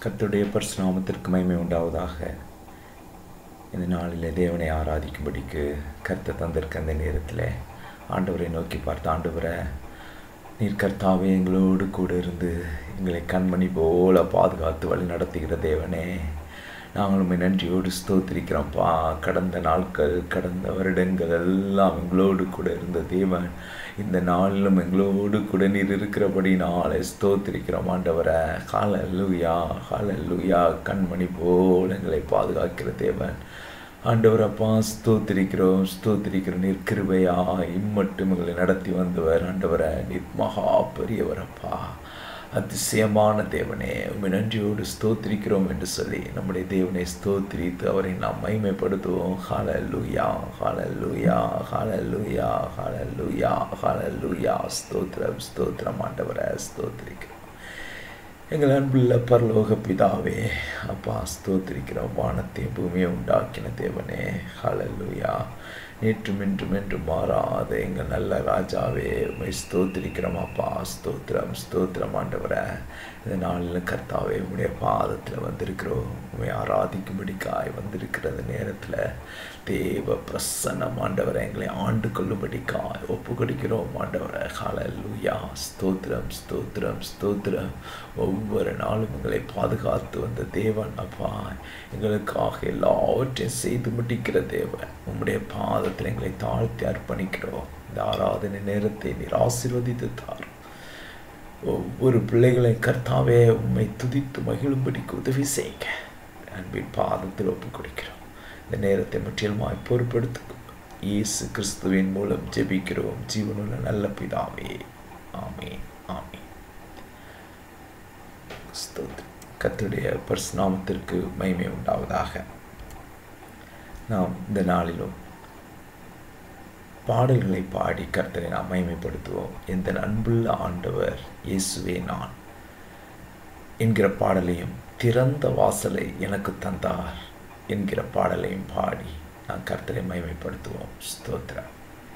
கர்த்தருடைய பரிசுநாமத்திற்கு மகிமை உண்டாவதாக இந்த நாளிலே தேவனை ஆராதிக்கும்படிக்கு கர்த்தர் தந்திருக்க அந்த நேரத்தில் ஆண்டவரை நோக்கி பார்த்து ஆண்டவரை நீர் கர்த்தாவே எங்களோடு கூட இருந்து எங்களை கண்மணி போல பாதுகாத்து வழி நடத்துகிற தேவனே நாங்களும் உம்மை நன்றியோடு ஸ்தோத்திரிக்கிறோம்ப்பா கடந்த நாட்கள் கடந்த வருடங்கள் எல்லாம் எங்களோடு கூட இருந்த தேவன் இந்த நாளிலும் எங்களோடு கூட நீர் இருக்கிறபடி நாளை ஸ்தோத்திரிக்கிறோம் ஆண்டவரை கால லூயா கால லூயா கண்மணி போல் எங்களை பாதுகாக்கிற தேவன் ஆண்டவரப்பா ஸ்தோத்திரிக்கிறோம் ஸ்தோத்திரிக்கிறோம் நீர் கிருபையா இம்மட்டும் எங்களை நடத்தி வந்தவர் ஆண்டவரை நீர் மகா பெரியவரப்பா அதிசயமான தேவனே உண்மை நன்றியோடு ஸ்தோத்திரிக்கிறோம் என்று சொல்லி நம்முடைய தேவனை ஸ்தோத்திரித்து அவரை நாம் மைமைப்படுத்துவோம் ஹால லூயா ஹால லூயா ஹால லூயா ஹால லூயா ஹால லூயா ஸ்தோத்திரம் ஸ்தோத்திரம் ஆண்டவரை ஸ்தோத்திரிக்கிறோம் எங்கள் அன்புள்ள பரலோக பிதாவே அப்பா ஸ்தோத்திரிக்கிறோம் வானத்தையும் பூமியை உண்டாக்கின தேவனே ஹalleluya நேற்றும் இன்றும் என்று மாறாத எங்கள் நல்ல ராஜாவே உண்மை ஸ்தோத்திரிக்கிறோம் அப்பா ஸ்தோத்திரம் ஸ்தோத்திரம் ஆண்டவரை இந்த நாளில் கர்த்தாவே உடைய பாதத்தில் வந்திருக்கிறோம் உண்மை ஆராதிக்கும்படிக்காய் வந்திருக்கிற அந்த நேரத்தில் தேவ பிரசன்னம் ஆண்டவரை எங்களை ஆண்டு கொள்ளும்படிக்காய் ஒப்பு கொடுக்கிறோம் ஆண்டவரை ஹalleluya ஸ்தோத்திரம் ஸ்தோத்திரம் ஸ்தோத்திரம் ஒவ்வொரு நாளும் எங்களை பாதுகாத்து வந்த தேவன் அப்பா எங்களுக்காக எல்லாவற்றையும் செய்து முடிக்கிற தேவன் உம்முடைய பாதத்தில் எங்களை தாழ்த்தி அர்ப்பணிக்கிறோம் இந்த ஆராதனை நேரத்தை நீர் ஆசீர்வதித்து தார் ஒவ்வொரு பிள்ளைகளை கர்த்தாவே உண்மை துதித்து மகிழும்படிக்கு உதவி செய்யுங்க அன்பின் பாதத்தில் ஒப்பு கொடுக்கிறோம் இந்த நேரத்தை முற்றிலுமாய் பொறுப்படுத்துக்கும் இயேசு கிறிஸ்துவின் மூலம் ஜெபிக்கிறோம் ஜீவனுள்ள நல்ல பிதாவே ஆமே ஆமே ஸ்தோத்திரம் கத்துடைய பரிசுநாமத்திற்கு மகிமை உண்டாவதாக நாம் இந்த நாளிலும் பாடல்களை பாடி கர்த்தரை நாம் மகிமைப்படுத்துவோம் எந்த அன்புள்ள ஆண்டவர் இயேசுவே நான் என்கிற பாடலையும் திறந்த வாசலை எனக்கு தந்தார் என்கிற பாடலையும் பாடி நாம் கர்த்தரை மகிமைப்படுத்துவோம் ஸ்தோத்திரம்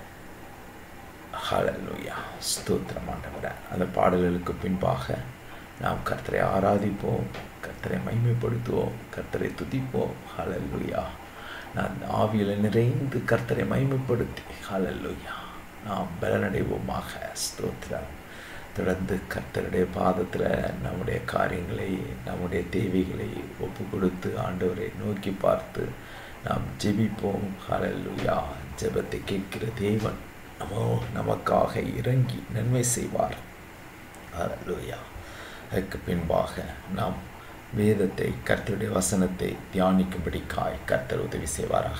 ஹalleluya ஸ்தோத்திரம் ஆண்டவரே அந்த பாடல்களுக்கு பின்பாக நாம் கர்த்தரை ஆராதிப்போம் கர்த்தரை மகிமைப்படுத்துவோம் கர்த்தரை துதிப்போம் ஹalleluya நான் ஆவியில் நிறைந்து கர்த்தரை மகிமைப்படுத்தி ஹalleluya நாம் பலனடைவோமாக ஸ்தோத்திரம் தொடர்ந்து கர்த்தருடைய பாதத்தில் நம்முடைய காரியங்களை நம்முடைய தேவைகளை ஒப்பு கொடுத்து ஆண்டவரை நோக்கி பார்த்து நாம் ஜெபிப்போம் ஹalleluya ஜெபத்தை கேட்கிற தேவன் நமோ நமக்காக இறங்கி நன்மை செய்வார் ஹalleluya அதற்கு பின்பாக நாம் வேதத்தை கர்த்தருடைய வசனத்தை தியானிக்கும்படிக்காய் கர்த்தர் உதவி செய்வாராக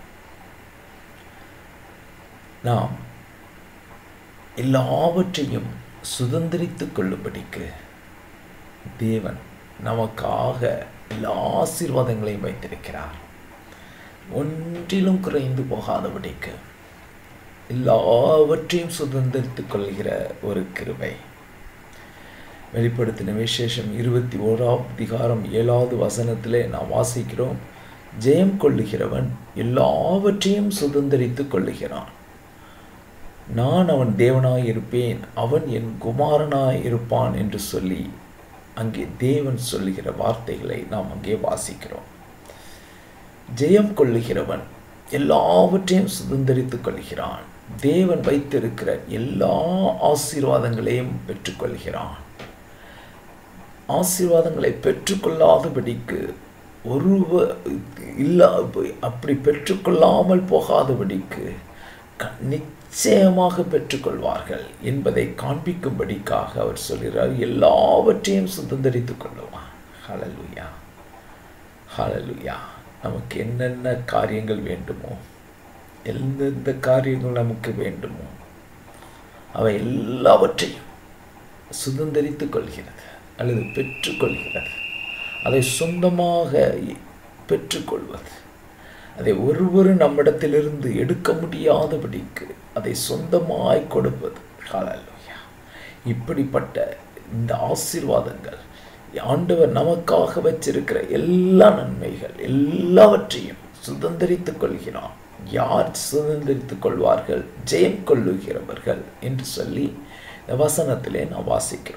நாம் எல்லாவற்றையும் சுதந்திரித்துக் கொள்ளும்படிக்கு தேவன் நமக்காக எல்லா ஆசீர்வாதங்களையும் வைத்திருக்கிறார் ஒன்றிலும் குறைந்து போகாதபடிக்கு எல்லாவற்றையும் சுதந்திரித்துக் கொள்கிற ஒரு கிருபை வெளிப்படுத்தின விசேஷம் இருபத்தி ஓராம் அதிகாரம் ஏழாவது வசனத்திலே நாம் வாசிக்கிறோம் ஜெயம் கொள்ளுகிறவன் எல்லாவற்றையும் சுதந்திரித்துக் கொள்ளுகிறான் நான் அவன் தேவனாய் இருப்பேன் அவன் என் குமாரனாய் இருப்பான் என்று சொல்லி அங்கே தேவன் சொல்லுகிற வார்த்தைகளை நாம் அங்கே வாசிக்கிறோம் ஜெயம் கொள்ளுகிறவன் எல்லாவற்றையும் சுதந்திரித்துக் கொள்கிறான் தேவன் வைத்திருக்கிற எல்லா ஆசீர்வாதங்களையும் பெற்றுக்கொள்கிறான் ஆசீர்வாதங்களை பெற்றுக்கொள்ளாதபடிக்கு ஒருவ இல்லா அப்படி பெற்றுக்கொள்ளாமல் போகாதபடிக்கு நிச்சயமாக பெற்றுக்கொள்வார்கள் என்பதை காண்பிக்கும்படிக்காக அவர் சொல்கிறார் எல்லாவற்றையும் சுதந்திரித்துக் கொள்ளுவான் ஹலலுயா ஹலலுயா நமக்கு என்னென்ன காரியங்கள் வேண்டுமோ எந்தெந்த காரியங்கள் நமக்கு வேண்டுமோ அவை எல்லாவற்றையும் சுதந்திரித்துக் கொள்கிறது அல்லது பெற்றுக்கொள்கிறது அதை சொந்தமாக பெற்றுக்கொள்வது அதை ஒருவரும் நம்மிடத்திலிருந்து எடுக்க முடியாதபடிக்கு அதை சொந்தமாய் கொடுப்பது ஹalleluya இப்படிப்பட்ட இந்த ஆசீர்வாதங்கள் ஆண்டவர் நமக்காக வச்சிருக்கிற எல்லா நன்மைகள் எல்லாவற்றையும் சுதந்திரித்துக் கொள்கிறான் யார் சுதந்திரித்துக் கொள்வார்கள் ஜெயம் கொள்ளுகிறவர்கள் என்று சொல்லி இந்த வசனத்திலே நாம் வாசிக்கிறோம்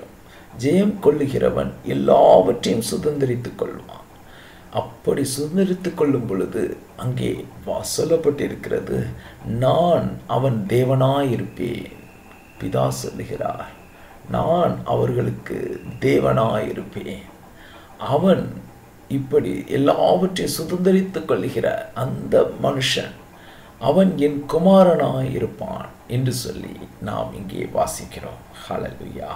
ஜெயம் கொள்ளுகிறவன் எல்லாவற்றையும் சுதந்திரித்துக் கொள்வான் அப்படி சுதந்திரித்துக் கொள்ளும் பொழுது அங்கே வா- சொல்லப்பட்டிருக்கிறது நான் அவன் தேவனாயிருப்பேன் பிதா சொல்லுகிறார் நான் அவர்களுக்கு தேவனாயிருப்பேன் அவன் இப்படி எல்லாவற்றையும் சுதந்திரித்துக் கொள்ளுகிற அந்த மனுஷன் அவன் என் குமாரனாய் இருப்பான் என்று சொல்லி நாம் இங்கே வாசிக்கிறோம் ஹalleluya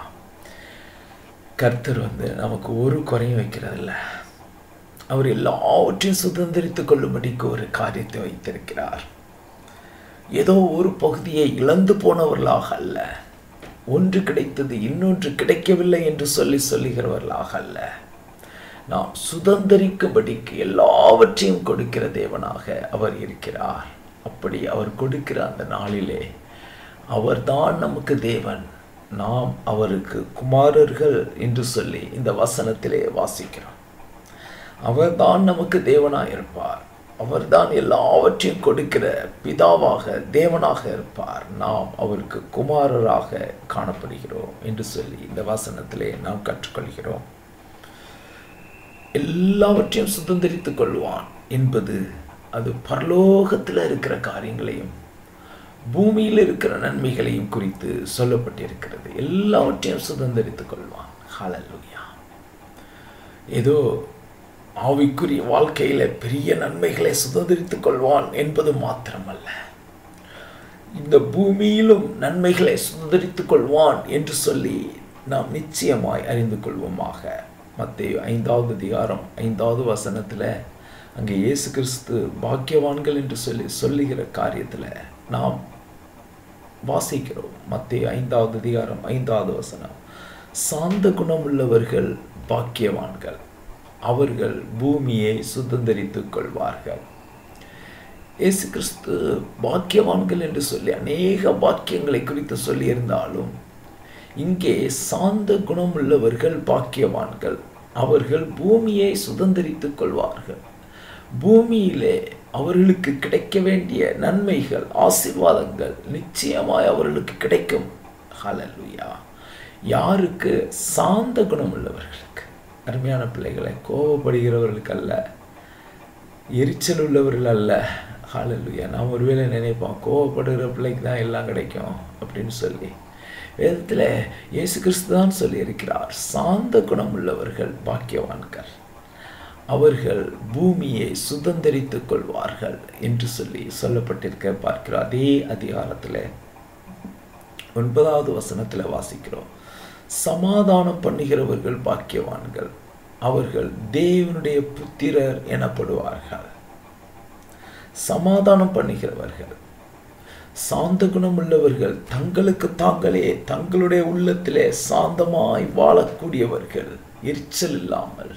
கர்த்தர் வந்து நமக்கு ஒரு குறையும் வைக்கிறதில்ல அவர் எல்லாவற்றையும் சுதந்திரித்துக் கொள்ளும்படிக்கு ஒரு காரியத்தை வைத்திருக்கிறார் ஏதோ ஒரு பகுதியை இழந்து போனவர்களாக அல்ல ஒன்று கிடைத்தது இன்னொன்று கிடைக்கவில்லை என்று சொல்லி சொல்லுகிறவர்களாக அல்ல நாம் சுதந்திரிக்கும்படிக்கு எல்லாவற்றையும் கொடுக்கிற தேவனாக அவர் இருக்கிறார் அப்படி அவர் கொடுக்கிற அந்த நாளிலே அவர்தான் நமக்கு தேவன் நாம் அவருக்கு குமாரர்கள் என்று சொல்லி இந்த வசனத்திலே வாசிக்கிறோம் அவர்தான் நமக்கு தேவனாக இருப்பார் அவர்தான் எல்லாவற்றையும் கொடுக்கிற பிதாவாக தேவனாக இருப்பார் நாம் அவருக்கு குமாரராக காணப்படுகிறோம் என்று சொல்லி இந்த வசனத்திலே நாம் கற்றுக்கொள்கிறோம் எல்லாவற்றையும் சுதந்திரித்துக் கொள்வான் என்பது அது பரலோகத்தில் இருக்கிற காரியங்களையும் பூமியில் இருக்கிற நன்மைகளையும் குறித்து சொல்லப்பட்டிருக்கிறது எல்லாவற்றையும் சுதந்திரித்துக் கொள்வான் ஹalleluya ஏதோ ஆவிக்குரிய வாழ்க்கையில பெரிய நன்மைகளை சுதந்திரித்துக் கொள்வான் என்பது மாத்திரமல்ல இந்த பூமியிலும் நன்மைகளை சுதந்திரித்துக் கொள்வான் என்று சொல்லி நாம் நிச்சயமாய் அறிந்து கொள்வோமாக மத்தேயு ஐந்தாவது அதிகாரம் ஐந்தாவது வசனத்தில் அங்கே இயேசு கிறிஸ்து பாக்கியவான்கள் என்று சொல்லி சொல்லுகிற காரியத்தில் நாம் வாசிக்கிறோம் மத்திய ஐந்தாவது அதிகாரம் ஐந்தாவது வசனம் சாந்த குணமுள்ளவர்கள் பாக்கியவான்கள் அவர்கள் பூமியை சுதந்திரித்துக் கொள்வார்கள் இயேசு கிறிஸ்து பாக்கியவான்கள் என்று சொல்லி அநேக பாக்கியங்களை குறித்து சொல்லியிருந்தாலும் இங்கே சாந்த குணமுள்ளவர்கள் பாக்கியவான்கள் அவர்கள் பூமியை சுதந்திரித்துக் கொள்வார்கள் பூமியிலே அவர்களுக்கு கிடைக்க வேண்டிய நன்மைகள் ஆசீர்வாதங்கள் நிச்சயமாய் அவர்களுக்கு கிடைக்கும் ஹalleluya யாருக்கு சாந்த குணம் உள்ளவர்களுக்கு அருமையான பிள்ளைகளை கோபப்படுகிறவர்களுக்கு அல்ல எரிச்சல் உள்ளவர்கள் அல்ல ஹalleluya நாம் ஒருவேளை நினைப்போம் கோவப்படுகிற பிள்ளைக்கு தான் எல்லாம் கிடைக்கும் அப்படின்னு சொல்லி வேதத்தில் இயேசு கிறிஸ்து தான் சொல்லியிருக்கிறார் சாந்த குணம் உள்ளவர்கள் பாக்கியவான்கள் அவர்கள் பூமியை சுதந்திரித்துக் கொள்வார்கள் என்று சொல்லி சொல்லப்பட்டிருக்க பார்க்கிறோம் அதே அதிகாரத்தில் ஒன்பதாவது வசனத்தில் வாசிக்கிறோம் சமாதானம் பண்ணுகிறவர்கள் பாக்கியவான்கள் அவர்கள் தேவனுடைய புத்திரர் எனப்படுவார்கள் சமாதானம் பண்ணுகிறவர்கள் சாந்த குணமுள்ளவர்கள் தங்களுக்கு தாங்களே தங்களுடைய உள்ளத்திலே சாந்தமாய் வாழக்கூடியவர்கள் எரிச்சல் இல்லாமல்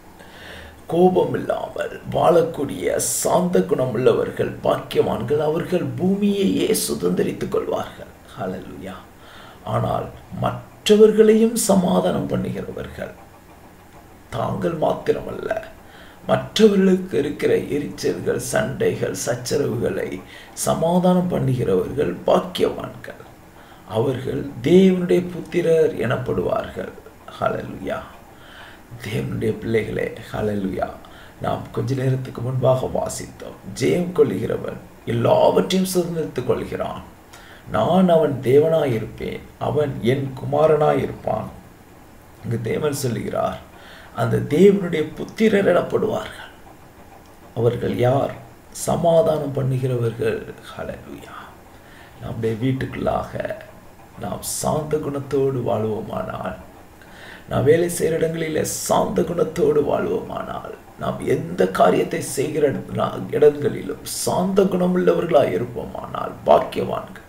கோபம் இல்லாமல் வாழக்கூடிய சாந்த குணம் உள்ளவர்கள் பாக்கியவான்கள் அவர்கள் பூமியையே சுதந்திரித்துக் கொள்வார்கள் ஹalleluya ஆனால் மற்றவர்களையும் சமாதானம் பண்ணுகிறவர்கள் தாங்கள் மாத்திரமல்ல மற்றவர்களுக்கு இருக்கிற எரிச்சல்கள் சண்டைகள் சச்சரவுகளை சமாதானம் பண்ணுகிறவர்கள் பாக்கியவான்கள் அவர்கள் தேவனுடைய புத்திரர் எனப்படுவார்கள் ஹalleluya தேவனுடைய பிள்ளைகளே ஹalleluya நாம் கொஞ்ச நேரத்துக்கு முன்பாக வாசித்தோம் ஜெயம் கொள்கிறவன் எல்லாவற்றையும் சுதந்திரித்துக் கொள்கிறான் நான் அவன் தேவனாயிருப்பேன் அவன் என் குமாரனாயிருப்பான் இங்கு தேவன் சொல்லுகிறார் அந்த தேவனுடைய புத்திரர் எனப்படுவார்கள் அவர்கள் யார் சமாதானம் பண்ணுகிறவர்கள் ஹalleluya நம்முடைய வீட்டுக்குள்ளாக நாம் சாந்த குணத்தோடு வாழ்வோமானால் நாம் வேலை செய்கிற இடங்களில் சாந்த குணத்தோடு வாழ்வோமானால் நாம் எந்த காரியத்தை செய்கிற இடத்துல- இடங்களிலும் சாந்த குணமுள்ளவர்களாக இருப்போமானால் பாக்கியவான்கள்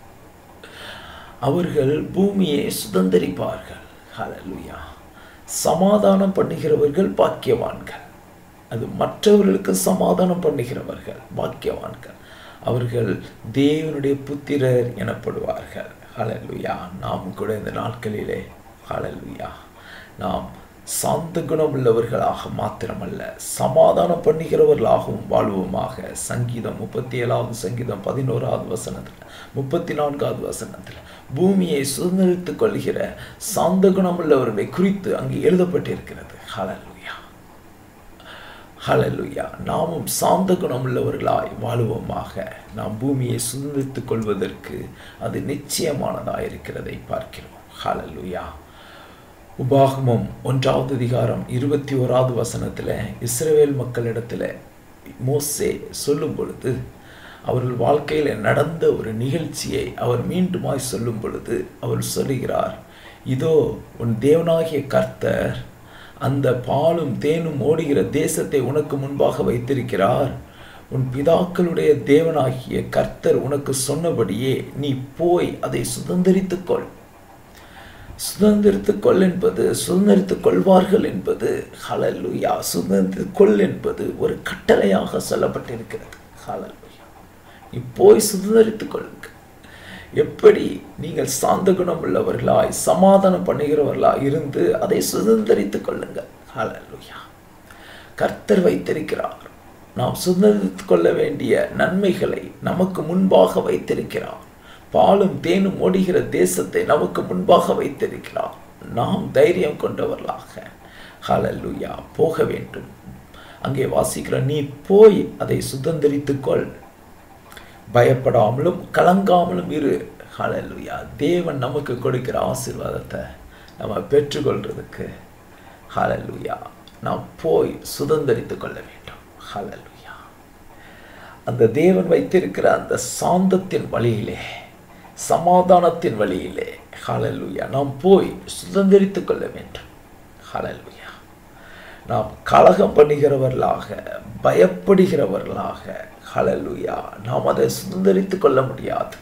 அவர்கள் பூமியை சுதந்திரிப்பார்கள் ஹalleluya சமாதானம் பண்ணுகிறவர்கள் பாக்கியவான்கள் அது மற்றவர்களுக்கு சமாதானம் பண்ணுகிறவர்கள் பாக்கியவான்கள் அவர்கள் தேவனுடைய புத்திரர் எனப்படுவார்கள் ஹalleluya நாம் கூட இந்த நாட்களிலே ஹalleluya நாம் சாந்த குணம் உள்ளவர்களாக மாத்திரமல்ல சமாதானம் பண்ணுகிறவர்களாகவும் வாழ்வோமாக சங்கீதம் முப்பத்தி ஏழாவது சங்கீதம் பதினோராவது வசனத்தில் முப்பத்தி நான்காவது வசனத்தில் பூமியை சுதந்திரித்துக் கொள்கிற சாந்த குணம் உள்ளவர்களை குறித்து அங்கு எழுதப்பட்டிருக்கிறது ஹலலுயா ஹலலுயா நாமும் சாந்த குணம் உள்ளவர்களாய் வாழுவோமாக நாம் பூமியை சுதந்திரித்துக் கொள்வதற்கு அது நிச்சயமானதாக இருக்கிறதை பார்க்கிறோம் ஹலலுயா உபாகமம் ஒன்றாவது அதிகாரம் இருபத்தி ஓராவது வசனத்தில் இஸ்ரவேல் மக்களிடத்தில் மோசே சொல்லும் பொழுது அவர்கள் வாழ்க்கையில் நடந்த ஒரு நிகழ்ச்சியை அவர் மீண்டுமாய் சொல்லும் பொழுது அவர் சொல்லுகிறார் இதோ உன் தேவனாகிய கர்த்தர் அந்த பாலும் தேனும் ஓடுகிற தேசத்தை உனக்கு முன்பாக வைத்திருக்கிறார் உன் பிதாக்களுடைய தேவனாகிய கர்த்தர் உனக்கு சொன்னபடியே நீ போய் அதை சுதந்திரித்துக்கொள் சுதந்திரித்துக் கொள் என்பது சுதந்திரித்துக் கொள்வார்கள் என்பது ஹலலுயா சுதந்திரித்துக் கொள் என்பது ஒரு கட்டளையாக சொல்லப்பட்டிருக்கிறது ஹலலுயா நீ போய் சுதந்திரித்துக் கொள்ளுங்க எப்படி நீங்கள் சாந்த குணம் உள்ளவர்களாய் சமாதானம் பண்ணுகிறவர்களாய் இருந்து அதை சுதந்திரித்துக் கொள்ளுங்கள் ஹலலுயா கர்த்தர் வைத்திருக்கிறார் நாம் சுதந்திரித்துக் கொள்ள வேண்டிய நன்மைகளை நமக்கு முன்பாக வைத்திருக்கிறார் பாலும் தேனும் ஓடுகிற தேசத்தை நமக்கு முன்பாக வைத்திருக்கிறார் நாம் தைரியம் கொண்டவர்களாக ஹலலுயா போக வேண்டும் அங்கே வாசிக்கிற நீ போய் அதை சுதந்திரித்துக்கொள் பயப்படாமலும் கலங்காமலும் இரு ஹலலுயா தேவன் நமக்கு கொடுக்கிற ஆசீர்வாதத்தை நம்ம பெற்றுக்கொள்றதுக்கு ஹலலுயா நாம் போய் சுதந்திரித்து கொள்ள வேண்டும் ஹலலுயா அந்த தேவன் வைத்திருக்கிற அந்த சாந்தத்தின் வழியிலே சமாதானத்தின் வழியிலே ஹலலுயா நாம் போய் சுதந்திரித்து கொள்ள வேண்டும் ஹலலுயா நாம் கலகம் பண்ணுகிறவர்களாக பயப்படுகிறவர்களாக ஹலலுயா நாம் அதை சுதந்திரித்து கொள்ள முடியாது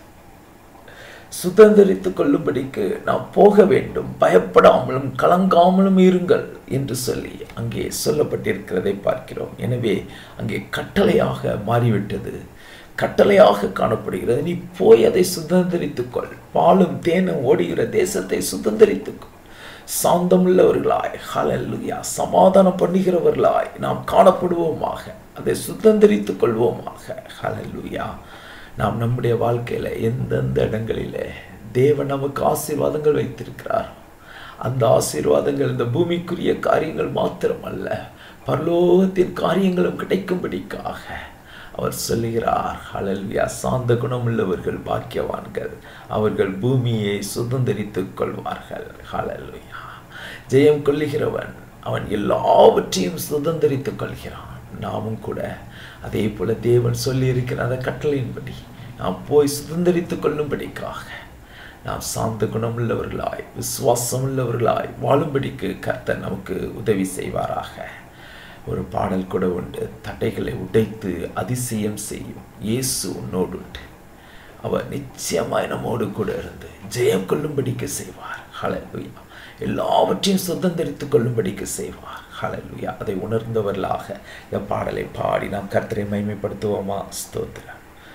சுதந்திரித்து கொள்ளும்படிக்கு நாம் போக வேண்டும் பயப்படாமலும் கலங்காமலும் இருங்கள் என்று சொல்லி அங்கே சொல்லப்பட்டிருக்கிறதை பார்க்கிறோம் எனவே அங்கே கட்டளையாக மாறிவிட்டது கட்டளையாக காணப்படுகிறது நீ போய் அதை சுதந்திரித்துக்கொள் பாலும் தேனும் ஓடுகிற தேசத்தை சுதந்திரித்துக்கொள் சாந்தமுள்ளவர்களாய் ஹலல்லுயா சமாதானம் பண்ணுகிறவர்களாய் நாம் காணப்படுவோமாக அதை சுதந்திரித்துக் கொள்வோமாக ஹலல்லுயா நாம் நம்முடைய வாழ்க்கையில் எந்தெந்த இடங்களில் தேவன் நமக்கு ஆசீர்வாதங்கள் வைத்திருக்கிறார் அந்த ஆசீர்வாதங்கள் இந்த பூமிக்குரிய காரியங்கள் மாத்திரமல்ல பரலோகத்தின் காரியங்களும் கிடைக்கும்படிக்காக அவர் சொல்லுகிறார் ஹலல்வியா சாந்த குணமுள்ளவர்கள் பாக்கியவான்கள் அவர்கள் பூமியை சுதந்திரித்துக் கொள்வார்கள் ஹலல்வியா ஜெயம் கொள்ளுகிறவன் அவன் எல்லாவற்றையும் சுதந்திரித்துக் கொள்கிறான் நாமும் கூட அதே போல தேவன் சொல்லி இருக்கிற அந்த கட்டளையின்படி நாம் போய் சுதந்திரித்துக் கொள்ளும்படிக்காக நாம் சாந்த குணமுள்ளவர்களாய் விசுவாசம் உள்ளவர்களாய் வாழும்படிக்கு கர்த்தர் நமக்கு உதவி செய்வாராக ஒரு பாடல் கூட உண்டு தடைகளை உடைத்து அதிசயம் செய்யும் இயேசு உன்னோடு உண்டு அவர் நிச்சயமாய் நம்மோடு கூட இருந்து ஜெயம் கொள்ளும்படிக்கு செய்வார் ஹலலுயா எல்லாவற்றையும் சுதந்திரித்துக் கொள்ளும்படிக்கு செய்வார் ஹலலுயா அதை உணர்ந்தவர்களாக இந்த பாடலை பாடி நாம் கர்த்தரை மைமைப்படுத்துவோமா ஸ்தோத்திரம்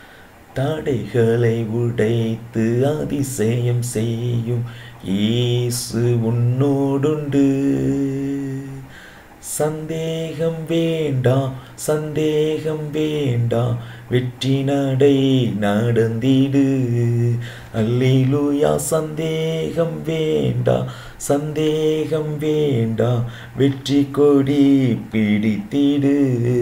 தடைகளை உடைத்து அதிசயம் செய்யும் இயேசு உன்னோடுண்டு சந்தேகம் வேண்டாம் சந்தேகம் வேண்டாம் வெற்றி நடை நடந்திடு அல்லேலூயா சந்தேகம் வேண்டாம் சந்தேகம் வேண்டாம் வெற்றி கொடி பிடித்திடு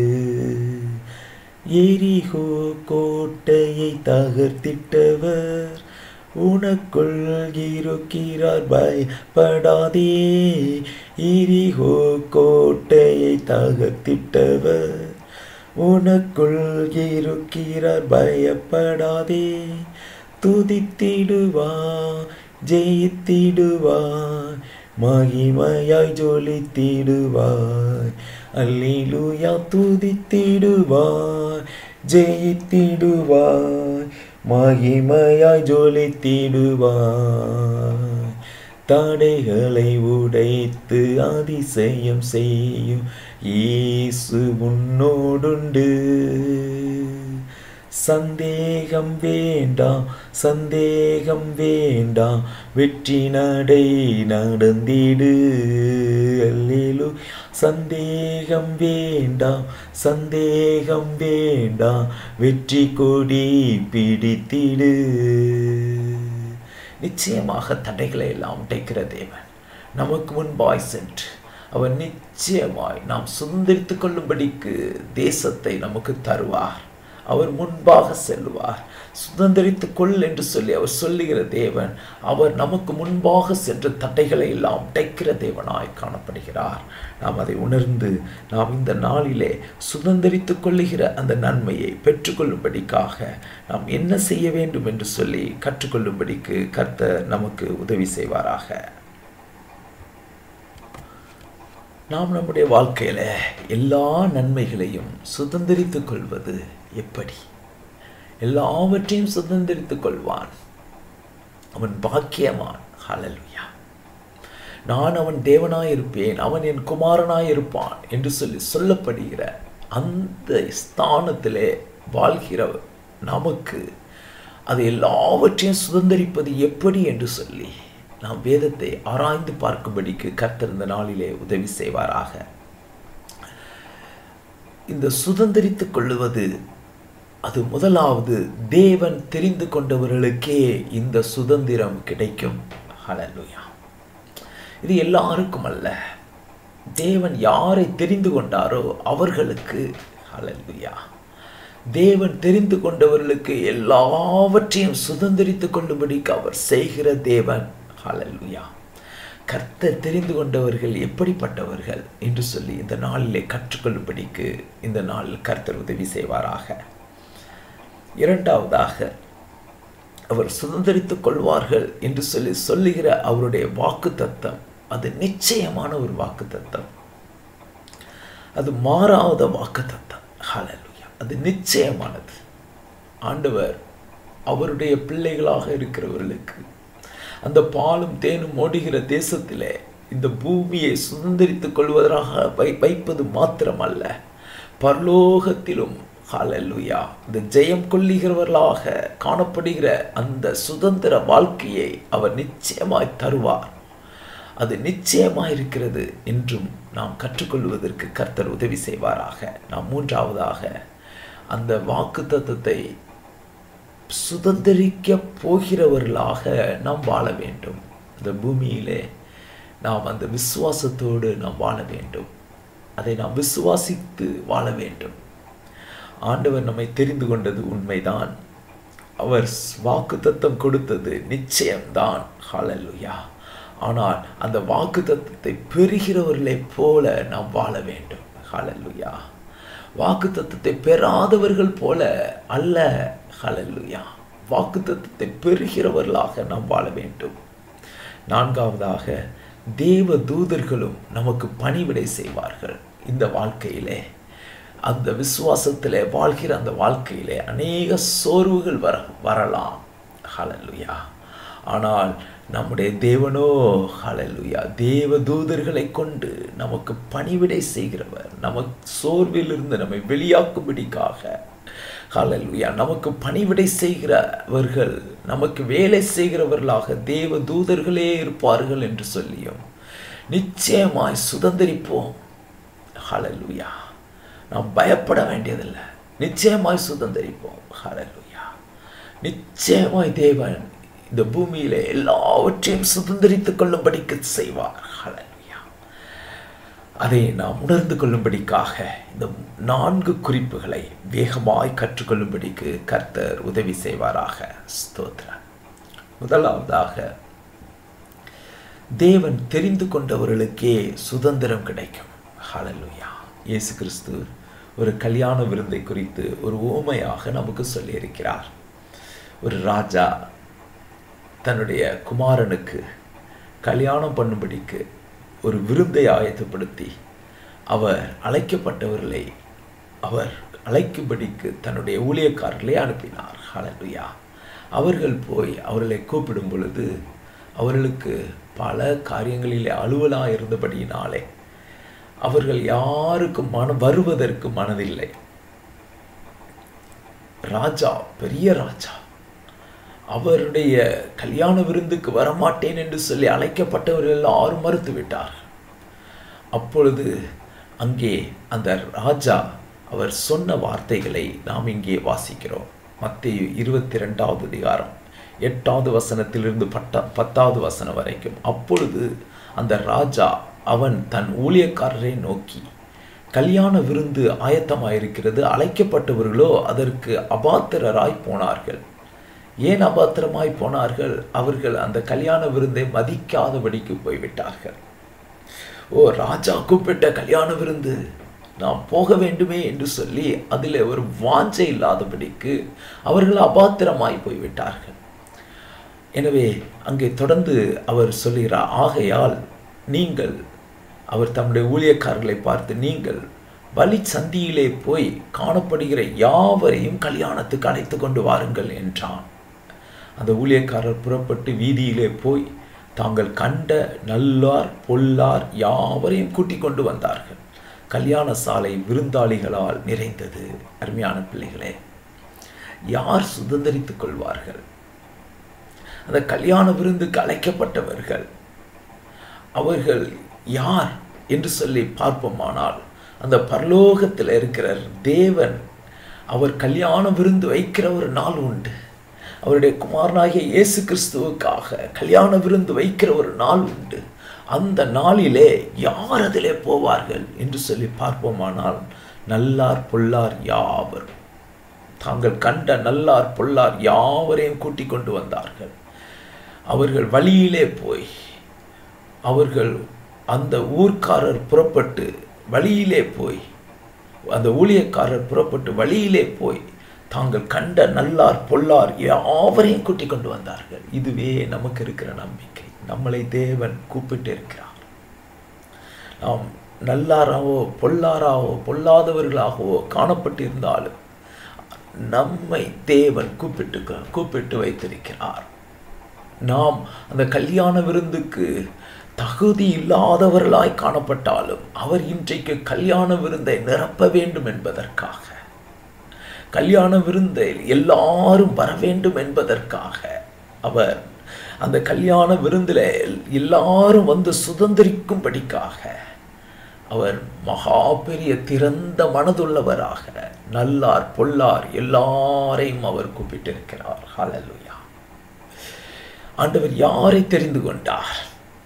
எரிகோ கோட்டையை தகர்த்திட்டவர் உனக்குள் இருக்கிறார் பயப்படாதே எரிகோ கோட்டையை தகர்த்திட்டவர் உனக்குள் இருக்கிறார் பயப்படாதே துதித்திடுவா ஜெயித்திடுவாய் மகிமையாய் ஜொலித்திடுவாய் அல்லேலூயா துதித்திடுவாய் ஜெயித்திடுவாய் மகிமையாய் ஜொலித்திடுவாய் தடைகளை உடைத்து அதிசயம் செய்யும் இயேசு உன்னோடுண்டு சந்தேகம் வேண்டாம் சந்தேகம் வேண்டாம் வெற்றி நடை நடந்திடு அல்லேலு சந்தேகம் வேண்டாம் சந்தேகம் வேண்டாம் வெற்றி கொடி பிடித்திடு நிச்சயமாக தடைகளை எல்லாம் உடைக்கிற தேவன் நமக்கு முன்பாய் சென்று அவர் நிச்சயமாய் நாம் சுதந்திரித்துக் கொள்ளும்படிக்கு தேசத்தை நமக்கு தருவார் அவர் முன்பாக செல்வார் சுதந்திரித்துக் கொள் என்று சொல்லி அவர் சொல்லுகிற தேவன் அவர் நமக்கு முன்பாக சென்று தடைகளை எல்லாம் உடைக்கிற தேவனாய் காணப்படுகிறார் நாம் அதை உணர்ந்து நாம் இந்த நாளிலே சுதந்திரித்துக் கொள்ளுகிற அந்த நன்மையை பெற்றுக்கொள்ளும்படிக்காக நாம் என்ன செய்ய வேண்டும் என்று சொல்லி கற்றுக்கொள்ளும்படிக்கு கர்த்தர் நமக்கு உதவி செய்வாராக நாம் நம்முடைய வாழ்க்கையில எல்லா நன்மைகளையும் சுதந்திரித்துக் கொள்வது எப்படி எல்லாவற்றையும் சுதந்திரித்துக் கொள்வான் அவன் பாக்கியமான் ஹalleluya நான் அவன் தேவனாயிருப்பேன் அவன் என் குமாரனாயிருப்பான் என்று சொல்லி சொல்லப்படுகிற அந்த ஸ்தானத்திலே வாழ்கிற நமக்கு அது எல்லாவற்றையும் சுதந்திரிப்பது எப்படி என்று சொல்லி நாம் வேதத்தை ஆராய்ந்து பார்க்கும்படிக்கு கர்த்தர் இந்த நாளிலே உதவி செய்வாராக இந்த சுதந்திரித்துக் கொள்ளுவது அது முதலாவது தேவன் தெரிந்து கொண்டவர்களுக்கே இந்த சுதந்திரம் கிடைக்கும் ஹalleluya இது எல்லாருக்கும் அல்ல தேவன் யாரை தெரிந்து கொண்டாரோ அவர்களுக்கு ஹalleluya தேவன் தெரிந்து கொண்டவர்களுக்கு எல்லாவற்றையும் சுதந்திரித்துக் கொள்ளும்படிக்கு அவர் செய்கிற தேவன் ஹalleluya கர்த்தர் தெரிந்து கொண்டவர்கள் எப்படிப்பட்டவர்கள் என்று சொல்லி இந்த நாளிலே கற்றுக்கொள்ளும்படிக்கு இந்த நாளில் கர்த்தர் உதவி செய்வாராக இரண்டாவதாக அவர் சுதந்திரித்துக் கொள்வார்கள் என்று சொல்லி சொல்லுகிற அவருடைய வாக்கு தத்தம் அது நிச்சயமான ஒரு வாக்கு தத்தம் அது மாறாத வாக்கு தத்தம் ஹalleluya அது நிச்சயமானது ஆண்டவர் அவருடைய பிள்ளைகளாக இருக்கிறவர்களுக்கு அந்த பாலும் தேனும் ஓடுகிற தேசத்திலே இந்த பூமியை சுதந்திரித்துக் கொள்வதாக வை வைப்பது மாத்திரமல்ல பரலோகத்திலும் ஹalleluya இந்த ஜெயம் கொள்ளுகிறவர்களாக காணப்படுகிற அந்த சுதந்திர வாழ்க்கையை அவர் நிச்சயமாய் தருவார் அது நிச்சயமாய் இருக்கிறது என்றும் நாம் கற்றுக்கொள்வதற்கு கர்த்தர் உதவி செய்வாராக நாம் மூன்றாவதாக அந்த வாக்கு தத்துவத்தை சுதந்திரிக்க போகிறவர்களாக நாம் வாழ வேண்டும் இந்த பூமியிலே நாம் அந்த விசுவாசத்தோடு நாம் வாழ வேண்டும் அதை நாம் விசுவாசித்து வாழ வேண்டும் ஆண்டவர் நம்மை தெரிந்து கொண்டது உண்மைதான் அவர் வாக்கு தத்தம் கொடுத்தது நிச்சயம்தான் ஹalleluya ஆனால் அந்த வாக்கு தத்தத்தை பெறுகிறவர்களைப் போல நாம் வாழ வேண்டும் ஹalleluya வாக்கு தத்தத்தை பெறாதவர்கள் போல அல்ல ஹalleluya வாக்கு தத்தத்தை பெறுகிறவர்களாக நாம் வாழ வேண்டும் நான்காவதாக தேவ தூதர்களும் நமக்கு பணிவிடை செய்வார்கள் இந்த வாழ்க்கையிலே அந்த விசுவாசத்திலே வாழ்கிற அந்த வாழ்க்கையிலே அநேக சோர்வுகள் வர வரலாம் ஹalleluya ஆனால் நம்முடைய தேவனோ ஹalleluya தேவ தூதர்களை கொண்டு நமக்கு பணிவிடை செய்கிறவர் நமக்கு சோர்விலிருந்து நம்மை வெளியாக்கும்படிக்காக ஹalleluya நமக்கு பணிவிடை செய்கிறவர்கள் நமக்கு வேலை செய்கிறவர்களாக தேவ தூதர்களே இருப்பார்கள் என்று சொல்லியும் நிச்சயமாய் சுதந்திரிப்போம் ஹalleluya நாம் பயப்பட வேண்டியதில்லை நிச்சயமாய் சுதந்திரிப்போம் ஹalleluya நிச்சயமாய் தேவன் இந்த பூமியிலே எல்லாவற்றையும் சுதந்திரித்துக் கொள்ளும்படிக்கு செய்வார் ஹalleluya அதை நாம் உணர்ந்து கொள்ளும்படிக்காக இந்த நான்கு குறிப்புகளை வேகமாய் கற்றுக்கொள்ளும்படிக்கு கர்த்தர் உதவி செய்வாராக ஸ்தோத்திரம் முதலாவதாக தேவன் தெரிந்து கொண்டவர்களுக்கே சுதந்திரம் கிடைக்கும் ஹalleluya இயேசு கிறிஸ்து ஒரு கல்யாண விருந்தை குறித்து ஒரு ஓமையாக நமக்கு சொல்லியிருக்கிறார் ஒரு ராஜா தன்னுடைய குமாரனுக்கு கல்யாணம் பண்ணும்படிக்கு ஒரு விருந்தை ஆயத்தப்படுத்தி அவர் அழைக்கப்பட்டவர்களை அவர் அழைக்கும்படிக்கு தன்னுடைய ஊழியக்காரர்களை அனுப்பினார் ஹalleluya அவர்கள் போய் அவர்களை கூப்பிடும் பொழுது அவர்களுக்கு பல காரியங்களிலே அலுவலாக இருந்தபடியினாலே அவர்கள் யாருக்கும் மன வருவதற்கு மனதில்லை ராஜா பெரிய ராஜா அவருடைய கல்யாண விருந்துக்கு வரமாட்டேன் என்று சொல்லி அழைக்கப்பட்டவர்கள் எல்லாரும் மறுத்து விட்டார் அப்பொழுது அங்கே அந்த ராஜா அவர் சொன்ன வார்த்தைகளை நாம் இங்கே வாசிக்கிறோம் மத்திய இருபத்தி ரெண்டாவது அதிகாரம் எட்டாவது வசனத்திலிருந்து பட்ட பத்தாவது வசனம் வரைக்கும் அப்பொழுது அந்த ராஜா அவன் தன் ஊழியக்காரரை நோக்கி கல்யாண விருந்து ஆயத்தமாயிருக்கிறது அழைக்கப்பட்டவர்களோ அதற்கு அபாத்திரராய் போனார்கள் ஏன் அபாத்திரமாய் போனார்கள் அவர்கள் அந்த கல்யாண விருந்தை மதிக்காதபடிக்கு போய்விட்டார்கள் ஓ ராஜா கூப்பிட்ட கல்யாண விருந்து நாம் போக வேண்டுமே என்று சொல்லி அதில் ஒரு வாஞ்சை இல்லாதபடிக்கு அவர்கள் அபாத்திரமாய் போய்விட்டார்கள் எனவே அங்கே தொடர்ந்து அவர் சொல்கிறார் ஆகையால் நீங்கள் அவர் தம்முடைய ஊழியக்காரர்களை பார்த்து நீங்கள் வழி சந்தியிலே போய் காணப்படுகிற யாவரையும் கல்யாணத்துக்கு அழைத்து கொண்டு வாருங்கள் என்றான் அந்த ஊழியக்காரர் புறப்பட்டு வீதியிலே போய் தாங்கள் கண்ட நல்லார் பொல்லார் யாவரையும் கூட்டிக் கொண்டு வந்தார்கள் கல்யாண சாலை விருந்தாளிகளால் நிறைந்தது அருமையான பிள்ளைகளே யார் சுதந்திரித்துக் கொள்வார்கள் அந்த கல்யாண விருந்துக்கு அழைக்கப்பட்டவர்கள் அவர்கள் யார் என்று சொல்லி பார்ப்போமானால் அந்த பரலோகத்தில் இருக்கிற தேவன் அவர் கல்யாண விருந்து வைக்கிற ஒரு நாள் உண்டு அவருடைய குமாரனாகிய இயேசு கிறிஸ்துவுக்காக கல்யாண விருந்து வைக்கிற ஒரு நாள் உண்டு அந்த நாளிலே யார் அதிலே போவார்கள் என்று சொல்லி பார்ப்போமானால் நல்லார் பொல்லார் யாவர் தாங்கள் கண்ட நல்லார் பொல்லார் யாவரையும் கூட்டிக் கொண்டு வந்தார்கள் அவர்கள் வழியிலே போய் அவர்கள் அந்த ஊர்க்காரர் புறப்பட்டு வழியிலே போய் அந்த ஊழியக்காரர் புறப்பட்டு வழியிலே போய் தாங்கள் கண்ட நல்லார் பொல்லார் யாவரையும் கூட்டிக் கொண்டு வந்தார்கள் இதுவே நமக்கு இருக்கிற நம்பிக்கை நம்மளை தேவன் கூப்பிட்டு இருக்கிறார் நாம் நல்லாராவோ பொல்லாராவோ பொல்லாதவர்களாகவோ காணப்பட்டிருந்தாலும் நம்மை தேவன் கூப்பிட்டு கூப்பிட்டு வைத்திருக்கிறார் நாம் அந்த கல்யாண விருந்துக்கு தகுதி இல்லாதவர்களாய் காணப்பட்டாலும் அவர் இன்றைக்கு கல்யாண விருந்தை நிரப்ப வேண்டும் என்பதற்காக கல்யாண விருந்தில் எல்லாரும் வர வேண்டும் என்பதற்காக அவர் அந்த கல்யாண விருந்தில் எல்லாரும் வந்து சுதந்திரிக்கும்படிக்காக அவர் மகா பெரிய திறந்த மனதுள்ளவராக நல்லார் பொல்லார் எல்லாரையும் அவர் கூப்பிட்டிருக்கிறார் ஹalleluya ஆண்டவர் யாரை தெரிந்து கொண்டார்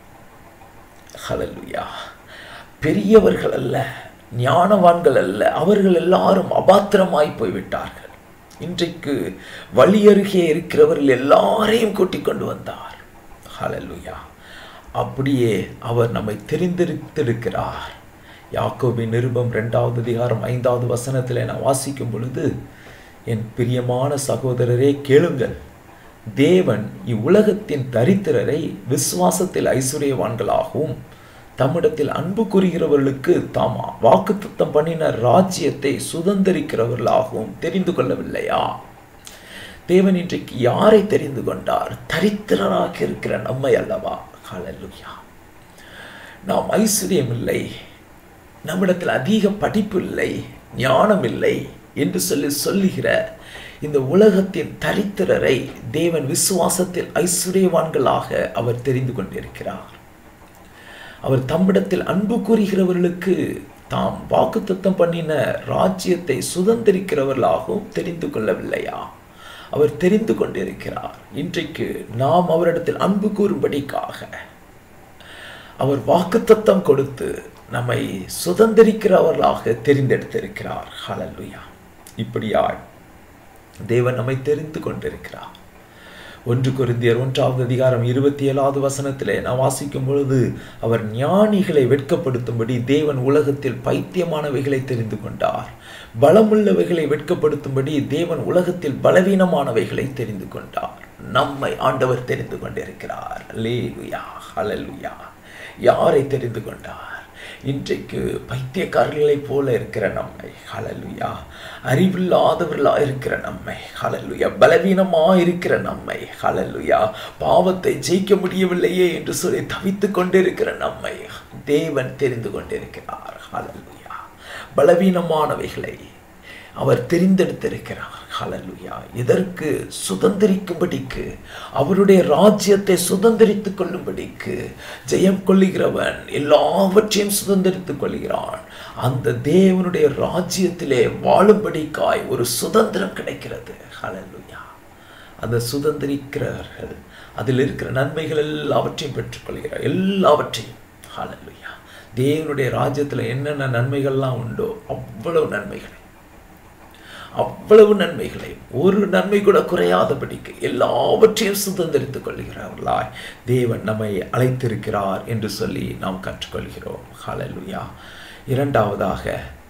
ஹalleluya பெரியவர்கள் அல்ல ஞானவான்கள் அல்ல அவர்கள் எல்லாரும் அபாத்திரமாய் போய்விட்டார்கள் இன்றைக்கு வழி அருகே இருக்கிறவர்கள் எல்லாரையும் கூட்டிக் கொண்டு வந்தார் ஹalleluya அப்படியே அவர் நம்மை தெரிந்திருத்திருக்கிறார் யாக்கோபின் நிருபம் ரெண்டாவது அதிகாரம் ஐந்தாவது வசனத்தில் நான் வாசிக்கும் பொழுது என் பிரியமான சகோதரரே கேளுங்கள் தேவன் இவ்வுலகத்தின் தரித்திரரை விசுவாசத்தில் ஐஸ்வர்யவான்களாகவும் தம்மிடத்தில் அன்பு கூறுகிறவர்களுக்கு தாம் வாக்குத்தத்தம் பண்ணின ராஜ்யத்தை சுதந்திரிக்கிறவர்களாகவும் தெரிந்து கொள்ளவில்லையா தேவன் இன்றைக்கு யாரை தெரிந்து கொண்டார் தரித்திரராக இருக்கிற நம்மை அல்லவா ஹalleluya நாம் ஐஸ்வர்யம் இல்லை நம்மிடத்தில் அதிக படிப்பு இல்லை ஞானம் இல்லை என்று சொல்லி சொல்லுகிற இந்த உலகத்தின் தரித்திரரை தேவன் விசுவாசத்தில் ஐஸ்வர்யவான்களாக அவர் தெரிந்து கொண்டிருக்கிறார் அவர் தம்மிடத்தில் அன்பு கூறுகிறவர்களுக்கு தாம் வாக்குத்தத்தம் பண்ணின ராஜ்யத்தை சுதந்திரிக்கிறவர்களாகவும் தெரிந்து கொள்ளவில்லையா அவர் தெரிந்து கொண்டிருக்கிறார் இன்றைக்கு நாம் அவரிடத்தில் அன்பு கூறும்படிக்காக அவர் வாக்குத்தத்தம் கொடுத்து நம்மை சுதந்திரிக்கிறவர்களாக தெரிந்தெடுத்திருக்கிறார் ஹalleluya இப்படியாய் தேவன் நம்மை தெரிந்து கொண்டிருக்கிறார் ஒன்று கொரிந்தியர் ஒன்றாவது அதிகாரம் இருபத்தி ஏழாவது வசனத்திலே நான் வாசிக்கும் பொழுது அவர் ஞானிகளை வெட்கப்படுத்தும்படி தேவன் உலகத்தில் பைத்தியமானவைகளை தெரிந்து கொண்டார் பலமுள்ளவைகளை வெட்கப்படுத்தும்படி தேவன் உலகத்தில் பலவீனமானவைகளை தெரிந்து கொண்டார் நம்மை ஆண்டவர் தெரிந்து கொண்டிருக்கிறார் லேலுயா ஹalleluya யாரை தெரிந்து கொண்டார் இன்றைக்கு பைத்தியக்காரர்களைப் போல இருக்கிற நம்மை ஹalleluya அறிவில்லாதவர்களாக இருக்கிற நம்மை ஹalleluya பலவீனமாக இருக்கிற நம்மை ஹalleluya பாவத்தை ஜெயிக்க முடியவில்லையே என்று சொல்லி தவித்துக் கொண்டிருக்கிற நம்மை தேவன் தெரிந்து கொண்டிருக்கிறார் ஹalleluya பலவீனமானவைகளை அவர் தெரிந்தெடுத்திருக்கிறார் ஹalleluya எதற்கு சுதந்திரிக்கும்படிக்கு அவருடைய ராஜ்யத்தை சுதந்திரித்துக் கொள்ளும்படிக்கு ஜெயம் கொள்ளுகிறவன் எல்லாவற்றையும் சுதந்திரித்துக் கொள்கிறான் அந்த தேவனுடைய ராஜ்யத்திலே வாழும்படிக்காய் ஒரு சுதந்திரம் கிடைக்கிறது ஹalleluya அந்த சுதந்திரிக்கிறார்கள் அதில் இருக்கிற நன்மைகள் எல்லாவற்றையும் பெற்றுக்கொள்கிறார் எல்லாவற்றையும் ஹalleluya தேவனுடைய ராஜ்யத்தில் என்னென்ன நன்மைகள்லாம் உண்டோ அவ்வளவு நன்மைகளை அவ்வளவு நன்மைகளை ஒரு நன்மை கூட குறையாதபடிக்கு எல்லாவற்றையும் சுதந்திரித்துக் கொள்கிறார்களாய் தேவன் நம்மை அழைத்திருக்கிறார் என்று சொல்லி நாம் கற்றுக்கொள்கிறோம் ஹalleluya இரண்டாவதாக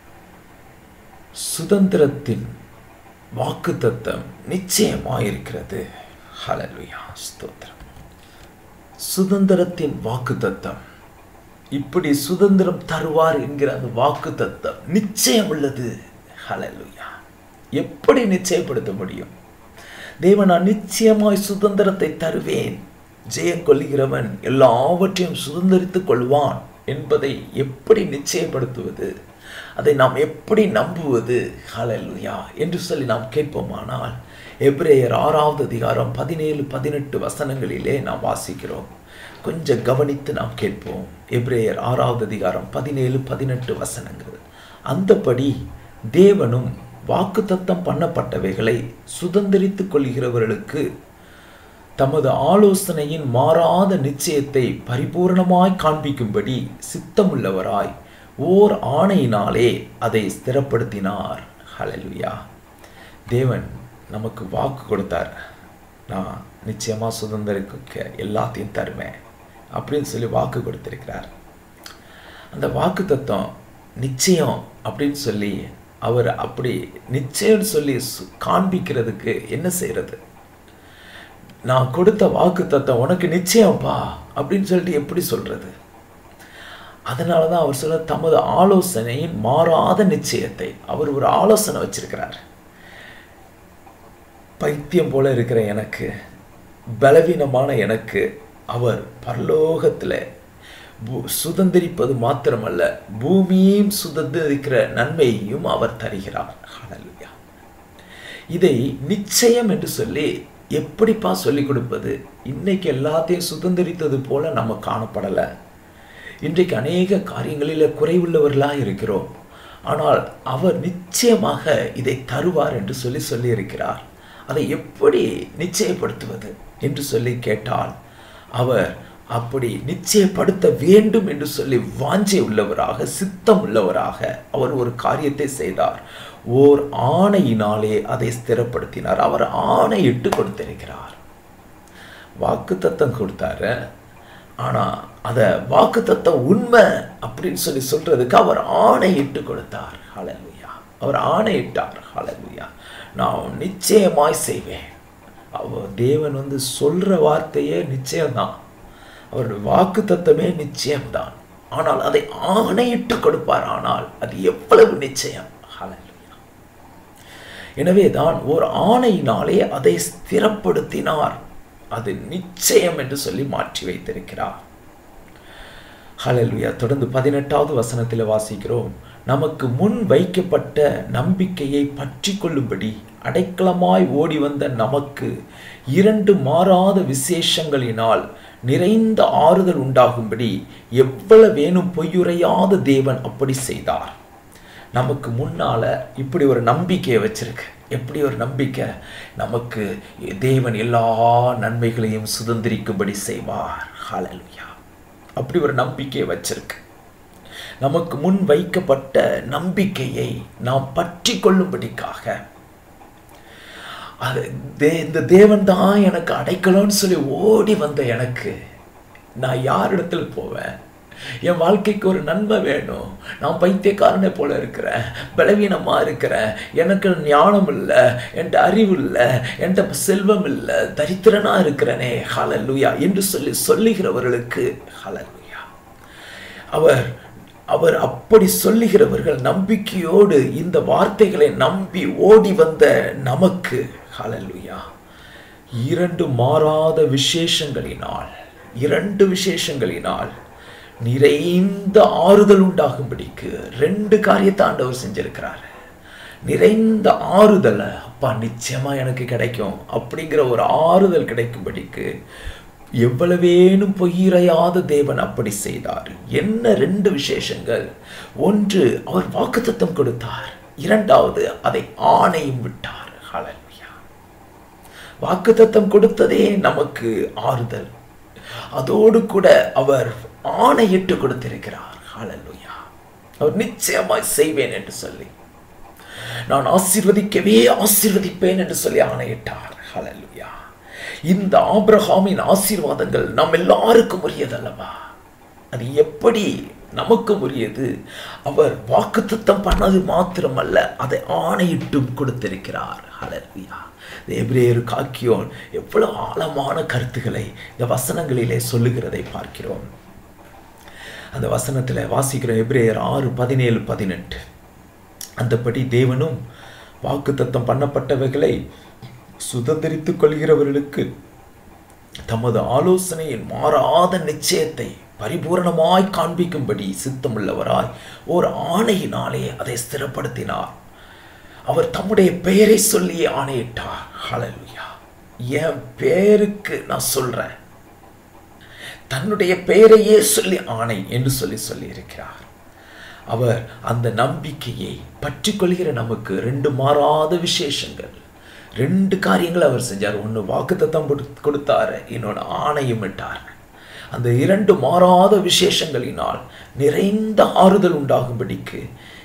சுதந்திரத்தின் வாக்குத்தத்தம் நிச்சயமாயிருக்கிறது ஹalleluya ஸ்தோத்திரம் சுதந்திரத்தின் வாக்குத்தத்தம் இப்படி சுதந்திரம் தருவார் என்கிற அந்த வாக்குத்தத்தம் நிச்சயம் உள்ளது ஹalleluya எப்படி நிச்சயப்படுத்த முடியும் தேவன் நான் நிச்சயமாய் சுதந்திரத்தை தருவேன் ஜெயம் கொள்கிறவன் எல்லாவற்றையும் சுதந்திரித்துக் கொள்வான் என்பதை எப்படி நிச்சயப்படுத்துவது அதை நாம் எப்படி நம்புவது ஹalleluya என்று சொல்லி நாம் கேட்போமானால் எப்ரேயர் ஆறாவது அதிகாரம் பதினேழு பதினெட்டு வசனங்களிலே நாம் வாசிக்கிறோம் கொஞ்சம் கவனித்து நாம் கேட்போம் எப்ரேயர் ஆறாவது அதிகாரம் பதினேழு பதினெட்டு வசனங்கள் அந்தபடி தேவனும் வாக்குத்தத்தம் பண்ணப்பட்டவைகளை சுதந்திரித்துக் கொள்கிறவர்களுக்கு தமது ஆலோசனையின் மாறாத நிச்சயத்தை பரிபூர்ணமாய் காண்பிக்கும்படி சித்தமுள்ளவராய் ஓர் ஆணையினாலே அதை ஸ்திரப்படுத்தினார் ஹalleluya தேவன் நமக்கு வாக்கு கொடுத்தார் நான் நிச்சயமாக சுதந்திரிக்க எல்லாத்தையும் தருவேன் அப்படின்னு சொல்லி வாக்கு கொடுத்திருக்கிறார் அந்த வாக்கு தத்துவம் நிச்சயம் அப்படின்னு சொல்லி அவர் அப்படி நிச்சயம்னு சொல்லி சு- காண்பிக்கிறதுக்கு என்ன செய்யறது நான் கொடுத்த வாக்கு தத்துவம் உனக்கு நிச்சயம்ப்பா அப்படின்னு சொல்லிட்டு எப்படி சொல்றது அதனால தான் அவர் சொல்ல தமது ஆலோசனையின் மாறாத நிச்சயத்தை அவர் ஒரு ஆலோசனை வச்சிருக்கிறார் பைத்தியம் போல இருக்கிற எனக்கு பலவீனமான எனக்கு அவர் பரலோகத்தில் பூ- சுதந்திரிப்பது மாத்திரமல்ல பூமியையும் சுதந்திரிக்கிற நன்மையையும் அவர் தருகிறார் ஹalleluya இதை நிச்சயம் என்று சொல்லி எப்படிப்பா சொல்லிக் கொடுப்பது இன்னைக்கு எல்லாத்தையும் சுதந்திரித்தது போல நம்ம காணப்படலை இன்றைக்கு அநேக காரியங்களில் குறைவுள்ளவர்களாக இருக்கிறோம் ஆனால் அவர் நிச்சயமாக இதை தருவார் என்று சொல்லி சொல்லியிருக்கிறார் அதை எப்படி நிச்சயப்படுத்துவது என்று சொல்லி கேட்டால் அவர் அப்படி நிச்சயப்படுத்த வேண்டும் என்று சொல்லி வாஞ்சை உள்ளவராக சித்தம் உள்ளவராக அவர் ஒரு காரியத்தை செய்தார் ஓர் ஆணையினாலே அதை ஸ்திரப்படுத்தினார் அவர் ஆணையிட்டு கொடுத்திருக்கிறார் வாக்குத்தத்தம் கொடுத்தாரு ஆனா அத வாக்குத்தத்தம் உண்மை அப்படின்னு சொல்லி சொல்றதுக்கு அவர் ஆணையிட்டு கொடுத்தார் ஹalleluya அவர் ஆணையிட்டார் ஹalleluya நான் நிச்சயமாய் செய்வேன் அவர் தேவன் வந்து சொல்ற வார்த்தையே நிச்சயம்தான் அவருடைய வாக்கு தத்தமே நிச்சயம்தான் ஆனால் அதை ஆணையிட்டு கொடுப்பார் ஆனால் அது எவ்வளவு நிச்சயம் ஹalleluya எனவே தான் ஒரு ஆணையினாலே அதை ஸ்திரப்படுத்தினார் அது நிச்சயம் என்று சொல்லி மாற்றி வைத்திருக்கிறார் ஹalleluya தொடர்ந்து பதினெட்டாவது வசனத்தில் வாசிக்கிறோம் நமக்கு முன் வைக்கப்பட்ட நம்பிக்கையை பற்றி கொள்ளும்படி அடைக்கலமாய் ஓடி வந்த நமக்கு இரண்டு மாறாத விசேஷங்களினால் நிறைந்த ஆறுதல் உண்டாகும்படி எவ்வளவேனும் பொய்யுரையாத தேவன் அப்படி செய்தார் நமக்கு முன்னால இப்படி ஒரு நம்பிக்கையை வச்சிருக்கு எப்படி ஒரு நம்பிக்கை நமக்கு தேவன் எல்லா நன்மைகளையும் சுதந்திரிக்கும்படி செய்வார் ஹalleluya அப்படி ஒரு நம்பிக்கையை வச்சிருக்கு நமக்கு முன் வைக்கப்பட்ட நம்பிக்கையை நாம் பற்றி கொள்ளும்படிக்காக அது தே இந்த தேவன் தான் எனக்கு அடைக்கலம்னு சொல்லி ஓடி வந்த எனக்கு நான் யார் இடத்துல போவேன் என் வாழ்க்கைக்கு ஒரு நன்மை வேணும் நான் பைத்தியக்காரனை போல இருக்கிறேன் பலவீனமாக இருக்கிறேன் எனக்கு ஞானம் இல்லை என்கிட்ட அறிவு இல்லை என்கிட்ட செல்வம் இல்லை தரித்திரனாக இருக்கிறேனே ஹalleluya என்று சொல்லி சொல்லுகிறவர்களுக்கு ஹalleluya அவர் அவர் அப்படி சொல்லுகிறவர்கள் நம்பிக்கையோடு இந்த வார்த்தைகளை நம்பி ஓடி வந்த நமக்கு ஹalleluya இரண்டு மாறாத விசேஷங்களினால் இரண்டு விசேஷங்களினால் நிறைந்த ஆறுதல் உண்டாகும்படிக்கு ரெண்டு காரியத்தை ஆண்டவர் செஞ்சிருக்கிறார் நிறைந்த ஆறுதலை அப்பா நிச்சயமா எனக்கு கிடைக்கும் அப்படிங்கிற ஒரு ஆறுதல் கிடைக்கும்படிக்கு எவ்வளவேனும் பொய்யிறையாத தேவன் அப்படி செய்தார் என்ன ரெண்டு விசேஷங்கள் ஒன்று அவர் வாக்குத்தத்தம் கொடுத்தார் இரண்டாவது அதை ஆணையும் விட்டார் ஹalleluya வாக்குத்தத்தம் கொடுத்ததே நமக்கு ஆறுதல் அதோடு கூட அவர் ஆணையிட்டு கொடுத்திருக்கிறார் ஹalleluya அவர் நிச்சயமாய் செய்வேன் என்று சொல்லி நான் ஆசீர்வதிக்கவே ஆசீர்வதிப்பேன் என்று சொல்லி ஆணையிட்டார் ஹalleluya இந்த ஆபிரகாமின் ஆசீர்வாதங்கள் நம் எல்லாருக்கும் உரியதல்லவா அது எப்படி நமக்கு உரியது அவர் வாக்குத்தத்தம் பண்ணது மாத்திரமல்ல அதை ஆணையிட்டும் கொடுத்திருக்கிறார் ஹalleluya எபிரேயர் காக்கியோன் எவ்வளவு ஆழமான கருத்துக்களை இந்த வசனங்களிலே சொல்லுகிறதை பார்க்கிறோம் அந்த வசனத்தில் வாசிக்கிறோம் எபிரேயர் ஆறு பதினேழு பதினெட்டு அந்தபடி தேவனும் வாக்குத்தத்தம் பண்ணப்பட்டவைகளை சுதந்திரித்துக் கொள்கிறவர்களுக்கு தமது ஆலோசனையின் மாறாத நிச்சயத்தை பரிபூரணமாய் காண்பிக்கும்படி சித்தமுள்ளவராய் ஒரு ஆணையினாலே அதை ஸ்திரப்படுத்தினார் அவர் தம்முடைய பெயரை சொல்லி ஆணையிட்டார் ஹalleluya என் பெயருக்கு நான் சொல்றேன் தன்னுடைய பெயரையே சொல்லி ஆணை என்று சொல்லி சொல்லி இருக்கிறார் அவர் அந்த நம்பிக்கையை பற்றி கொள்கிற நமக்கு ரெண்டு மாறாத விசேஷங்கள் ரெண்டு காரியங்கள் அவர் செஞ்சார் ஒன்று வாக்குத்தத்தம் கொடுத்தாரு இன்னொன்று ஆணையும் விட்டார் அந்த இரண்டு மாறாத விசேஷங்களினால் நிறைந்த ஆறுதல் உண்டாகும்படிக்கு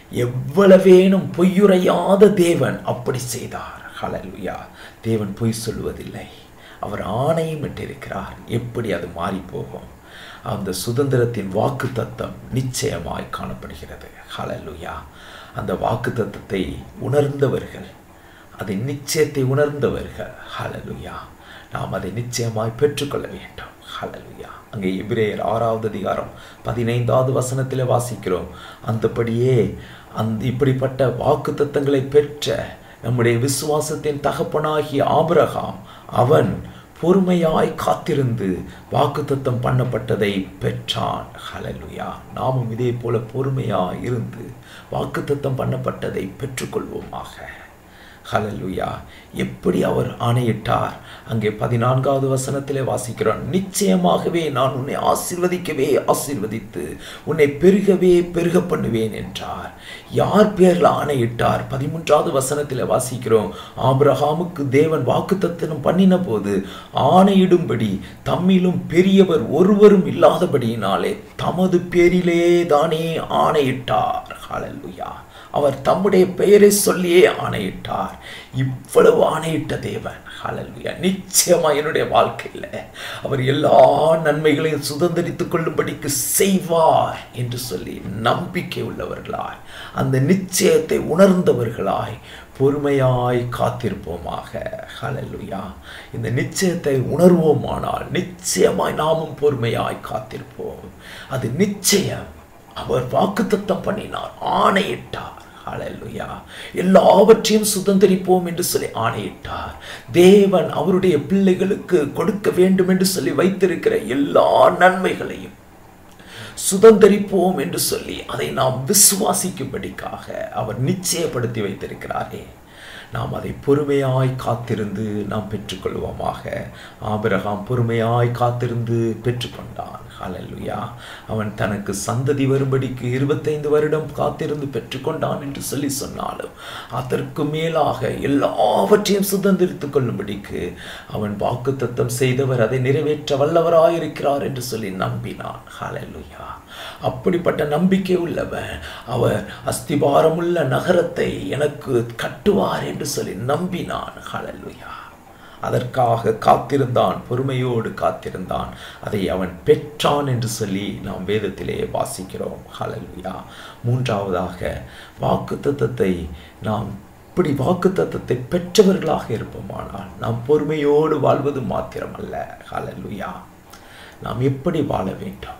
எவ்வளவேனும் பொய்யுரையாத தேவன் அப்படி செய்தார் ஹalleluya தேவன் பொய் சொல்லுவதில்லை அவர் ஆணையும் விட்டிருக்கிறார் எப்படி அது மாறி போகும் அந்த சுதந்திரத்தின் வாக்கு தத்தம் நிச்சயமாய் காணப்படுகிறது ஹalleluya அந்த வாக்கு தத்தத்தை உணர்ந்தவர்கள் அதை நிச்சயத்தை உணர்ந்தவர்கள் ஹalleluya நாம் அதை நிச்சயமாய் பெற்றுக்கொள்ள வேண்டும் ஹalleluya அங்கே எபிரேயர் ஆறாவது அதிகாரம் பதினைந்தாவது வசனத்தில் வாசிக்கிறோம் அந்தபடியே அந்த இப்படிப்பட்ட வாக்கு தத்தங்களை பெற்ற நம்முடைய விசுவாசத்தின் தகப்பனாகிய ஆபிரகாம் அவன் பொறுமையாய் காத்திருந்து வாக்குத்தத்தம் பண்ணப்பட்டதை பெற்றான் ஹalleluya நாமும் இதே போல பொறுமையாய் இருந்து வாக்குத்தத்தம் பண்ணப்பட்டதை பெற்றுக்கொள்வோமாக ஹalleluya எப்படி அவர் ஆணையிட்டார் அங்கே பதினான்காவது வசனத்திலே வாசிக்கிறோம் நிச்சயமாகவே நான் உன்னை ஆசீர்வதிக்கவே ஆசீர்வதித்து உன்னை பெருகவே பெருக பண்ணுவேன் என்றார் யார் பேர்ல ஆணையிட்டார் பதிமூன்றாவது வசனத்தில் வாசிக்கிறோம் ஆபிரகாமுக்கு தேவன் வாக்குத்தத்தனம் பண்ணின போது ஆணையிடும்படி தம்மிலும் பெரியவர் ஒருவரும் இல்லாதபடியினாலே தமது பேரிலே தானே ஆணையிட்டார் ஹalleluya அவர் தம்முடைய பெயரை சொல்லியே ஆணையிட்டார் இவ்வளவு ஆணையிட்ட தேவன் ஹalleluya நிச்சயமா என்னுடைய வாழ்க்கையில் அவர் எல்லா நன்மைகளையும் சுதந்திரித்துக் கொள்ளும்படிக்கு செய்வார் என்று சொல்லி நம்பிக்கை உள்ளவர்களாய் அந்த நிச்சயத்தை உணர்ந்தவர்களாய் பொறுமையாய் காத்திருப்போமாக ஹalleluya இந்த நிச்சயத்தை உணர்வோமானால் நிச்சயமாய் நாமும் பொறுமையாய் காத்திருப்போம் அது நிச்சயம் அவர் வாக்குத்தத்தம் பண்ணினார் ஆணையிட்டார் ஹalleluya எல்லாவற்றையும் சுதந்திரிப்போம் என்று சொல்லி ஆணையிட்டார் தேவன் அவருடைய பிள்ளைகளுக்கு கொடுக்க வேண்டும் என்று சொல்லி வைத்திருக்கிற எல்லா நன்மைகளையும் சுதந்திரிப்போம் என்று சொல்லி அதை நாம் விசுவாசிக்கும்படிக்காக அவர் நிச்சயப்படுத்தி வைத்திருக்கிறாரே நாம் அதை பொறுமையாய் காத்திருந்து நாம் பெற்றுக்கொள்வோமாக ஆபிரகாம் பொறுமையாய் காத்திருந்து பெற்றுக்கொண்டான் ஹalleluya அவன் தனக்கு சந்ததி வரும்படிக்கு இருபத்தைந்து வருடம் காத்திருந்து பெற்றுக்கொண்டான் என்று சொல்லி சொன்னாலும் அதற்கு மேலாக எல்லாவற்றையும் சுதந்திரித்துக் கொள்ளும்படிக்கு அவன் வாக்குத்தத்தம் செய்தவர் அதை நிறைவேற்ற வல்லவராயிருக்கிறார் என்று சொல்லி நம்பினான் ஹalleluya அப்படிப்பட்ட நம்பிக்கை உள்ளவன் அவர் அஸ்திபாரமுள்ள நகரத்தை எனக்கு கட்டுவார் என்று சொல்லி நம்பினான் ஹalleluya அதற்காக காத்திருந்தான் பொறுமையோடு காத்திருந்தான் அதை அவன் பெற்றான் என்று சொல்லி நாம் வேதத்திலே வாசிக்கிறோம் ஹalleluya மூன்றாவதாக வாக்குத்தத்தத்தை நாம் இப்படி வாக்குத்தத்தத்தை பெற்றவர்களாக இருப்போமானால் நாம் பொறுமையோடு வாழ்வது மாத்திரமல்ல ஹalleluya நாம் எப்படி வாழ வேண்டும்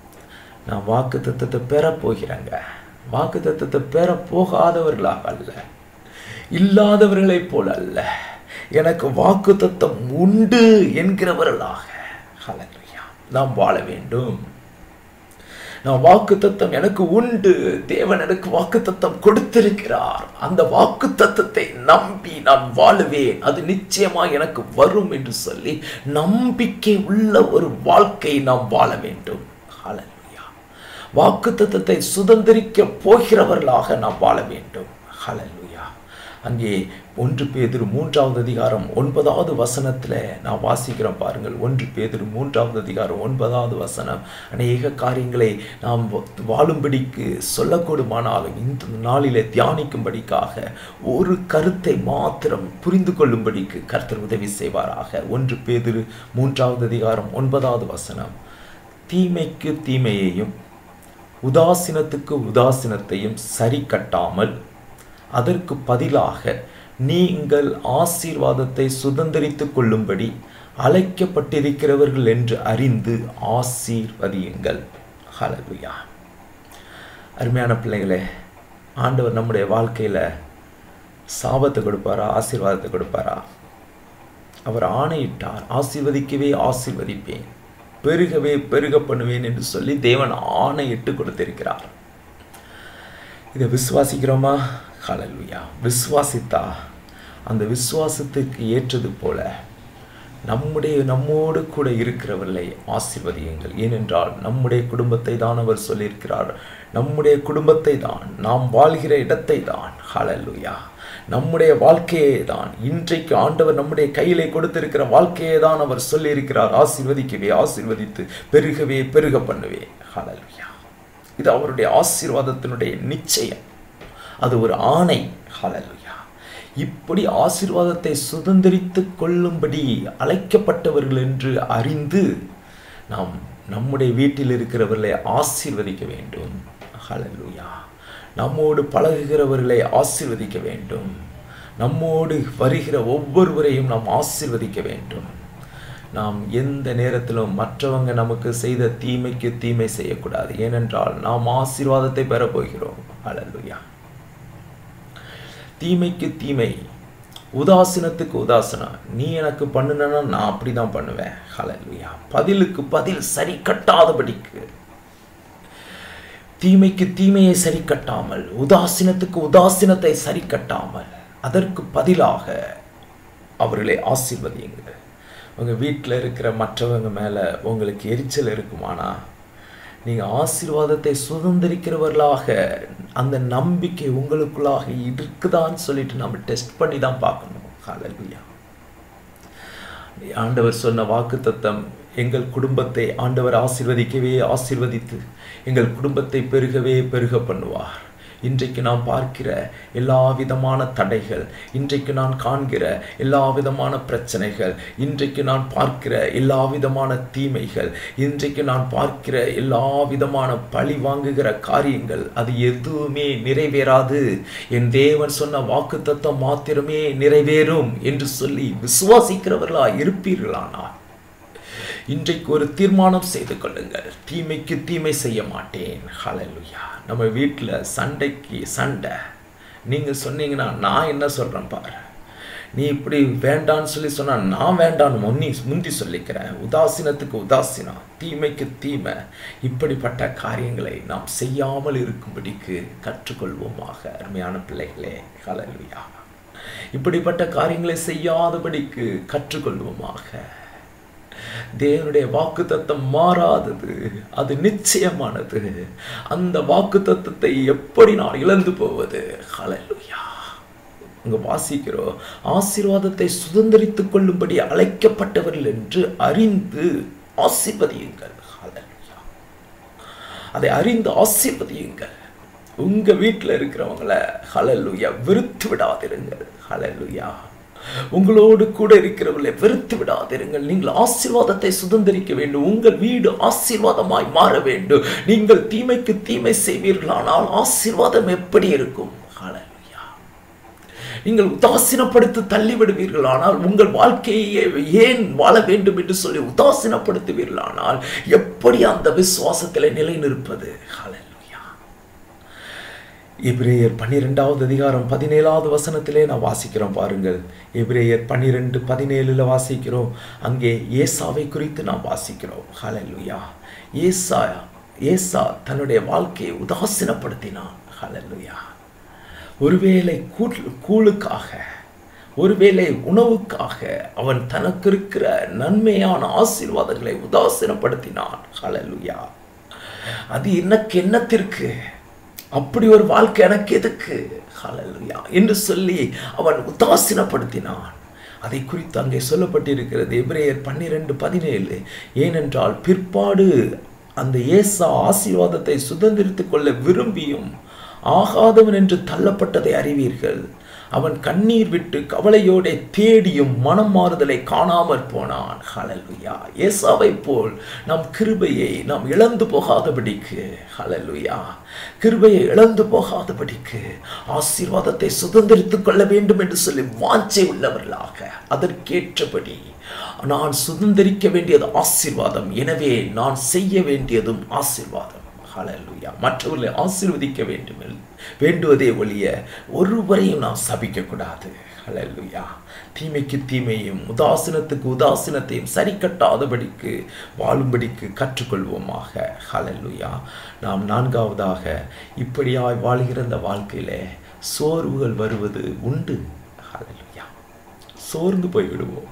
நான் வாக்கு தத்துவத்தை பெற போகிறேங்க வாக்கு தத்துவத்தை பெற போகாதவர்களாக அல்ல இல்லாதவர்களைப் போல அல்ல எனக்கு வாக்கு தத்துவம் உண்டு என்கிறவர்களாக ஹalleluya நாம் வாழ வேண்டும் நான் வாக்கு தத்தம் எனக்கு உண்டு தேவன் எனக்கு வாக்கு தத்தம் கொடுத்திருக்கிறார் அந்த வாக்கு தத்தத்தை நம்பி நான் வாழுவேன் அது நிச்சயமா எனக்கு வரும் என்று சொல்லி நம்பிக்கை உள்ள ஒரு வாழ்க்கை நாம் வாழ வேண்டும் ஹalleluya வாக்கு தத்தத்தை சுதந்திரிக்க போகிறவர்களாக நாம் வாழ வேண்டும் ஹalleluya அங்கே ஒன்று பேதிரு மூன்றாவது அதிகாரம் ஒன்பதாவது வசனத்தில் நான் வாசிக்கிறோம் பாருங்கள் ஒன்று பேதிரு மூன்றாவது அதிகாரம் ஒன்பதாவது வசனம் அநேக காரியங்களை நாம் வாழும்படிக்கு சொல்லக்கூடுமானாலும் இந்த நாளிலே தியானிக்கும்படிக்காக ஒரு கருத்தை மாத்திரம் புரிந்து கொள்ளும்படிக்கு கர்த்தர் உதவி செய்வாராக ஒன்று பேதிரு மூன்றாவது அதிகாரம் ஒன்பதாவது வசனம் தீமைக்கு தீமையையும் உதாசீனத்துக்கு உதாசீனத்தையும் சரி கட்டாமல் அதற்கு பதிலாக நீங்கள் ஆசீர்வாதத்தை சுதந்திரித்துக் கொள்ளும்படி அழைக்கப்பட்டிருக்கிறவர்கள் என்று அறிந்து ஆசீர்வதியுங்கள் ஹalleluya அருமையான பிள்ளைகளே ஆண்டவர் நம்முடைய வாழ்க்கையில் சாபத்தை கொடுப்பாரா ஆசீர்வாதத்தை கொடுப்பாரா அவர் ஆணையிட்டார் ஆசீர்வதிக்கவே ஆசீர்வதிப்பேன் பெருகவே பெருக பண்ணுவேன் என்று சொல்லி தேவன் ஆணையிட்டு கொடுத்திருக்கிறார் இதை விசுவாசிக்கிறோமா ஹalleluya விசுவாசித்தா அந்த விசுவாசத்துக்கு ஏற்றது போல நம்முடைய நம்மோடு கூட இருக்கிறவர்களை ஆசீர்வதியுங்கள் ஏனென்றால் நம்முடைய குடும்பத்தை தான் அவர் சொல்லியிருக்கிறார் நம்முடைய குடும்பத்தை தான் நாம் வாழ்கிற இடத்தை தான் ஹalleluya நம்முடைய வாழ்க்கையை தான் இன்றைக்கு ஆண்டவர் நம்முடைய கையிலே கொடுத்திருக்கிற வாழ்க்கையை தான் அவர் சொல்லியிருக்கிறார் ஆசீர்வதிக்கவே ஆசீர்வதித்து பெருகவே பெருக பண்ணுவே ஹalleluya இது அவருடைய ஆசீர்வாதத்தினுடைய நிச்சயம் அது ஒரு ஆணை ஹalleluya இப்படி ஆசீர்வாதத்தை சுதந்திரித்து கொள்ளும்படி அழைக்கப்பட்டவர்கள் என்று அறிந்து நாம் நம்முடைய வீட்டில் இருக்கிறவர்களை ஆசீர்வதிக்க வேண்டும் ஹalleluya நம்மோடு பழகுகிறவர்களை ஆசீர்வதிக்க வேண்டும் நம்மோடு வருகிற ஒவ்வொருவரையும் நாம் ஆசீர்வதிக்க வேண்டும் நாம் எந்த நேரத்திலும் மற்றவங்க நமக்கு செய்த தீமைக்கு தீமை செய்யக்கூடாது ஏனென்றால் நாம் ஆசீர்வாதத்தை பெறப் போகிறோம் ஹalleluya தீமைக்கு தீமை உதாசீனத்துக்கு உதாசனம் நீ எனக்கு பண்ணுனா நான் அப்படி தான் பண்ணுவேன் ஹalleluya பதிலுக்கு பதில் சரி கட்டாதபடிக்கு தீமைக்கு தீமையை சரி கட்டாமல் உதாசீனத்துக்கு உதாசீனத்தை சரி கட்டாமல் அதற்கு பதிலாக அவர்களை ஆசீர்வதியுங்க உங்கள் வீட்டில் இருக்கிற மற்றவங்க மேலே உங்களுக்கு எரிச்சல் இருக்குமானா நீங்கள் ஆசீர்வாதத்தை சுதந்திரிக்கிறவர்களாக அந்த நம்பிக்கை உங்களுக்குள்ளாக இருக்குதான்னு சொல்லிட்டு நம்ம டெஸ்ட் பண்ணி தான் பார்க்கணும் ஹalleluya ஆண்டவர் சொன்ன வாக்குத்தத்தம் எங்கள் குடும்பத்தை ஆண்டவர் ஆசீர்வதிக்கவே ஆசீர்வதித்து எங்கள் குடும்பத்தை பெருகவே பெருக பண்ணுவார் இன்றைக்கு நாம் பார்க்கிற எல்லா விதமான தடைகள் இன்றைக்கு நான் காண்கிற எல்லா விதமான பிரச்சனைகள் இன்றைக்கு நான் பார்க்கிற எல்லா விதமான தீமைகள் இன்றைக்கு நான் பார்க்கிற எல்லா விதமான பழி வாங்குகிற காரியங்கள் அது எதுவுமே நிறைவேறாது என் தேவன் சொன்ன வாக்கு தத்தம் மாத்திரமே நிறைவேறும் என்று சொல்லி விசுவாசிக்கிறவர்களா இருப்பீர்களானால் இன்றைக்கு ஒரு தீர்மானம் செய்து கொள்ளுங்கள் தீமைக்கு தீமை செய்ய மாட்டேன் ஹalleluya நம்ம வீட்டில் சண்டைக்கு சண்டை நீங்கள் சொன்னீங்கன்னா நான் என்ன சொல்கிறேன் பாரு நீ இப்படி வேண்டான்னு சொல்லி சொன்னா நான் வேண்டான்னு முன்னி முந்தி சொல்லிக்கிறேன் உதாசீனத்துக்கு உதாசீனம் தீமைக்கு தீமை இப்படிப்பட்ட காரியங்களை நாம் செய்யாமல் இருக்கும்படிக்கு கற்றுக்கொள்வோமாக அருமையான பிள்ளைகளே ஹalleluya இப்படிப்பட்ட காரியங்களை செய்யாதபடிக்கு கற்றுக்கொள்வோமாக தேவனுடைய வாக்கு தத்தம் மாறாதது அது நிச்சயமானது அந்த வாக்கு தத்தத்தை எப்படி நான் இழந்து போவது ஹalleluya அங்க வாசிக்கிறோம் ஆசீர்வாதத்தை சுதந்திரித்துக் கொள்ளும்படி அழைக்கப்பட்டவர்கள் என்று அறிந்து ஆசீர்வதியுங்கள் ஹalleluya அதை அறிந்து ஆசீர்வதியுங்கள் உங்க வீட்டில் இருக்கிறவங்கள ஹalleluya வெறுத்து விடாதிருங்கள் ஹalleluya உங்களோடு கூட இருக்கிறவர்களை வெறுத்து விடாதிருங்கள் நீங்கள் ஆசீர்வாதத்தை சுதந்திரிக்க வேண்டும் உங்கள் வீடு ஆசீர்வாதமாய் மாற வேண்டும் நீங்கள் தீமைக்கு தீமை செய்வீர்களானால் ஆசீர்வாதம் எப்படி இருக்கும் ஹalleluya நீங்கள் உதாசீனப்படுத்தி தள்ளி விடுவீர்களானால் உங்கள் வாழ்க்கையை ஏன் வாழ வேண்டும் என்று சொல்லி உதாசீனப்படுத்துவீர்களானால் எப்படி அந்த விசுவாசத்தில் நிலை நிற்பது ஹalleluya எபிரேயர் பன்னிரெண்டாவது அதிகாரம் பதினேழாவது வசனத்திலே நான் வாசிக்கிறோம் பாருங்கள் எபிரேயர் பன்னிரெண்டு பதினேழுல வாசிக்கிறோம் அங்கே ஏசாவை குறித்து நாம் வாசிக்கிறோம் ஹalleluya ஏசா ஏசா தன்னுடைய வாழ்க்கையை உதாசீனப்படுத்தினான் ஹalleluya ஒருவேளை கூழ் கூழுக்காக ஒருவேளை உணவுக்காக அவன் தனக்கு இருக்கிற நன்மையான ஆசீர்வாதங்களை உதாசீனப்படுத்தினான் ஹalleluya அது எனக்கு என்னத்திற்கு அப்படி ஒரு வாழ்க்கை எனக்கு எதுக்கு ஹalleluya என்று சொல்லி அவன் உதாசீனப்படுத்தினான் அதை குறித்து அங்கே சொல்லப்பட்டிருக்கிறது எபிரேயர் பன்னிரெண்டு பதினேழு ஏனென்றால் பிற்பாடு அந்த ஏசா ஆசீர்வாதத்தை சுதந்திரித்துக் கொள்ள விரும்பியும் ஆகாதவன் என்று தள்ளப்பட்டதை அறிவீர்கள் அவன் கண்ணீர் விட்டு கவலையோட தேடியும் மனம் மாறுதலை காணாமற் போனான் ஹalleluya ஏசாவை போல் நாம் கிருபையை நாம் இழந்து போகாதபடிக்கு ஹalleluya கிருபையை இழந்து போகாதபடிக்கு ஆசீர்வாதத்தை சுதந்திரித்துக் கொள்ள வேண்டும் என்று சொல்லி வாஞ்சை உள்ளவர்களாக அதற்கேற்றபடி நான் சுதந்திரிக்க வேண்டியது ஆசீர்வாதம் எனவே நான் செய்ய வேண்டியதும் ஆசீர்வாதம் ஹalleluya மற்றவர்களை ஆசீர்வதிக்க வேண்டும் வேண்டுவதே ஒழிய ஒருவரையும் நாம் சபிக்கக்கூடாது ஹalleluya தீமைக்கு தீமையும் உதாசீனத்துக்கு உதாசீனத்தையும் சரி கட்டாதபடிக்கு வாழும்படிக்கு கற்றுக்கொள்வோமாக ஹalleluya நாம் நான்காவதாக இப்படியாய் வாழ்கிற இந்த வாழ்க்கையிலே சோர்வுகள் வருவது உண்டு ஹalleluya சோர்ந்து போய்விடுவோம்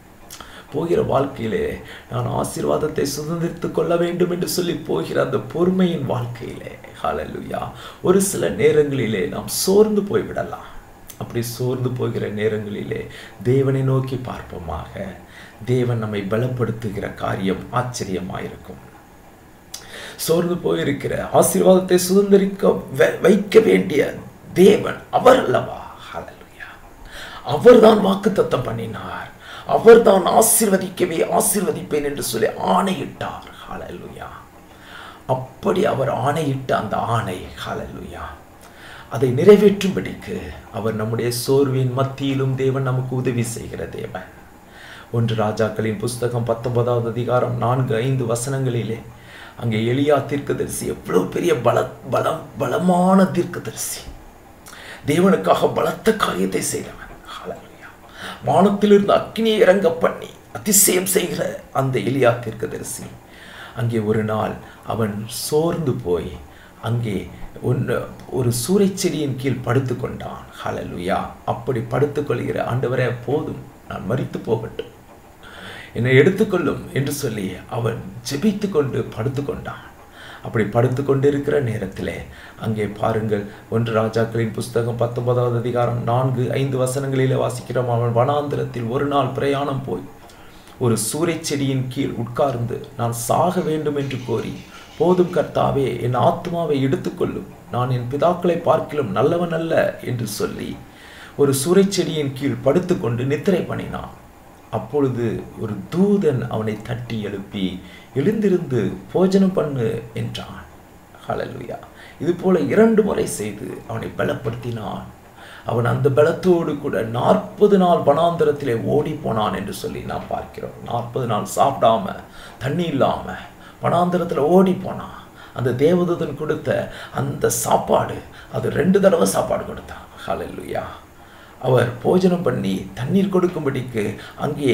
போகிற வாழ்க்கையிலே நான் ஆசீர்வாதத்தை சுதந்திரித்துக் கொள்ள வேண்டும் என்று சொல்லி போகிற அந்த பொறுமையின் வாழ்க்கையிலே ஹalleluya ஒரு சில நேரங்களிலே நாம் சோர்ந்து போய்விடலாம் அப்படி சோர்ந்து போகிற நேரங்களிலே தேவனை நோக்கி பார்ப்போமாக தேவன் நம்மை பலப்படுத்துகிற காரியம் ஆச்சரியமாயிருக்கும் சோர்ந்து போயிருக்கிற ஆசீர்வாதத்தை சுதந்திரிக்க வ- வைக்க வேண்டிய தேவன் அவர் அல்லவா ஹalleluya அவர்தான் வாக்குத்தத்தம் பண்ணினார் அவர்தான் ஆசீர்வதிக்கவே ஆசீர்வதிப்பேன் என்று சொல்லி ஆணையிட்டார் ஹalleluya அப்படி அவர் ஆணையிட்ட அந்த ஆணை ஹalleluya அதை நிறைவேற்றும்படிக்கு அவர் நம்முடைய சோர்வின் மத்தியிலும் தேவன் நமக்கு உதவி செய்கிற தேவன் ஒன்று ராஜாக்களின் புஸ்தகம் பத்தொன்பதாவது அதிகாரம் நான்கு ஐந்து வசனங்களிலே அங்கே எலியா தீர்க்கதரிசி எவ்வளவு பெரிய பல பலம் பலமான தீர்க்கதரிசி தேவனுக்காக பலத்த காரியத்தை செய்தவன் ஹalleluya வானத்திலிருந்து அக்கினியை இறங்க பண்ணி அதிசயம் செய்கிற அந்த எலியா தீர்க்கதரிசி அங்கே ஒரு நாள் அவன் சோர்ந்து போய் அங்கே ஒன்று ஒரு சூறைச்செடியின் கீழ் படுத்து கொண்டான் ஹalleluya அப்படி படுத்துக்கொள்கிற ஆண்டவரே போதும் நான் மரித்து போகட்டும் என்னை எடுத்துக்கொள்ளும் என்று சொல்லி அவன் ஜெபித்து கொண்டு படுத்து கொண்டான் அப்படி படுத்து கொண்டிருக்கிற நேரத்திலே அங்கே பாருங்கள் ஒன்று ராஜாக்களின் புஸ்தகம் பத்தொன்பதாவது அதிகாரம் நான்கு ஐந்து வசனங்களிலே வாசிக்கிறோம் அவன் வனாந்திரத்தில் ஒரு நாள் பிரயாணம் போய் ஒரு சூறைச்செடியின் கீழ் உட்கார்ந்து நான் சாக வேண்டும் என்று கோரி போதும் கர்த்தாவே என் ஆத்மாவை எடுத்துக்கொள்ளும் நான் என் பிதாக்களை பார்க்கிலும் நல்லவன் அல்ல என்று சொல்லி ஒரு சூறைச்செடியின் கீழ் படுத்துக்கொண்டு நித்திரை பண்ணினான் அப்பொழுது ஒரு தூதன் அவனை தட்டி எழுப்பி எழுந்திருந்து போஜனம் பண்ணு என்றான் ஹalleluya இது போல இரண்டு முறை செய்து அவனை பலப்படுத்தினான் அவன் அந்த பலத்தோடு கூட நாற்பது நாள் வனாந்தரத்திலே ஓடி போனான் என்று சொல்லி நாம் பார்க்கிறோம் நாற்பது நாள் சாப்பிடாம தண்ணி இல்லாம வனாந்தரத்தில் ஓடி போனான் அந்த தேவதூதன் கொடுத்த அந்த சாப்பாடு அது ரெண்டு தடவை சாப்பாடு கொடுத்தான் ஹalleluya அவர் போஜனம் பண்ணி தண்ணீர் கொடுக்கும்படிக்கு அங்கே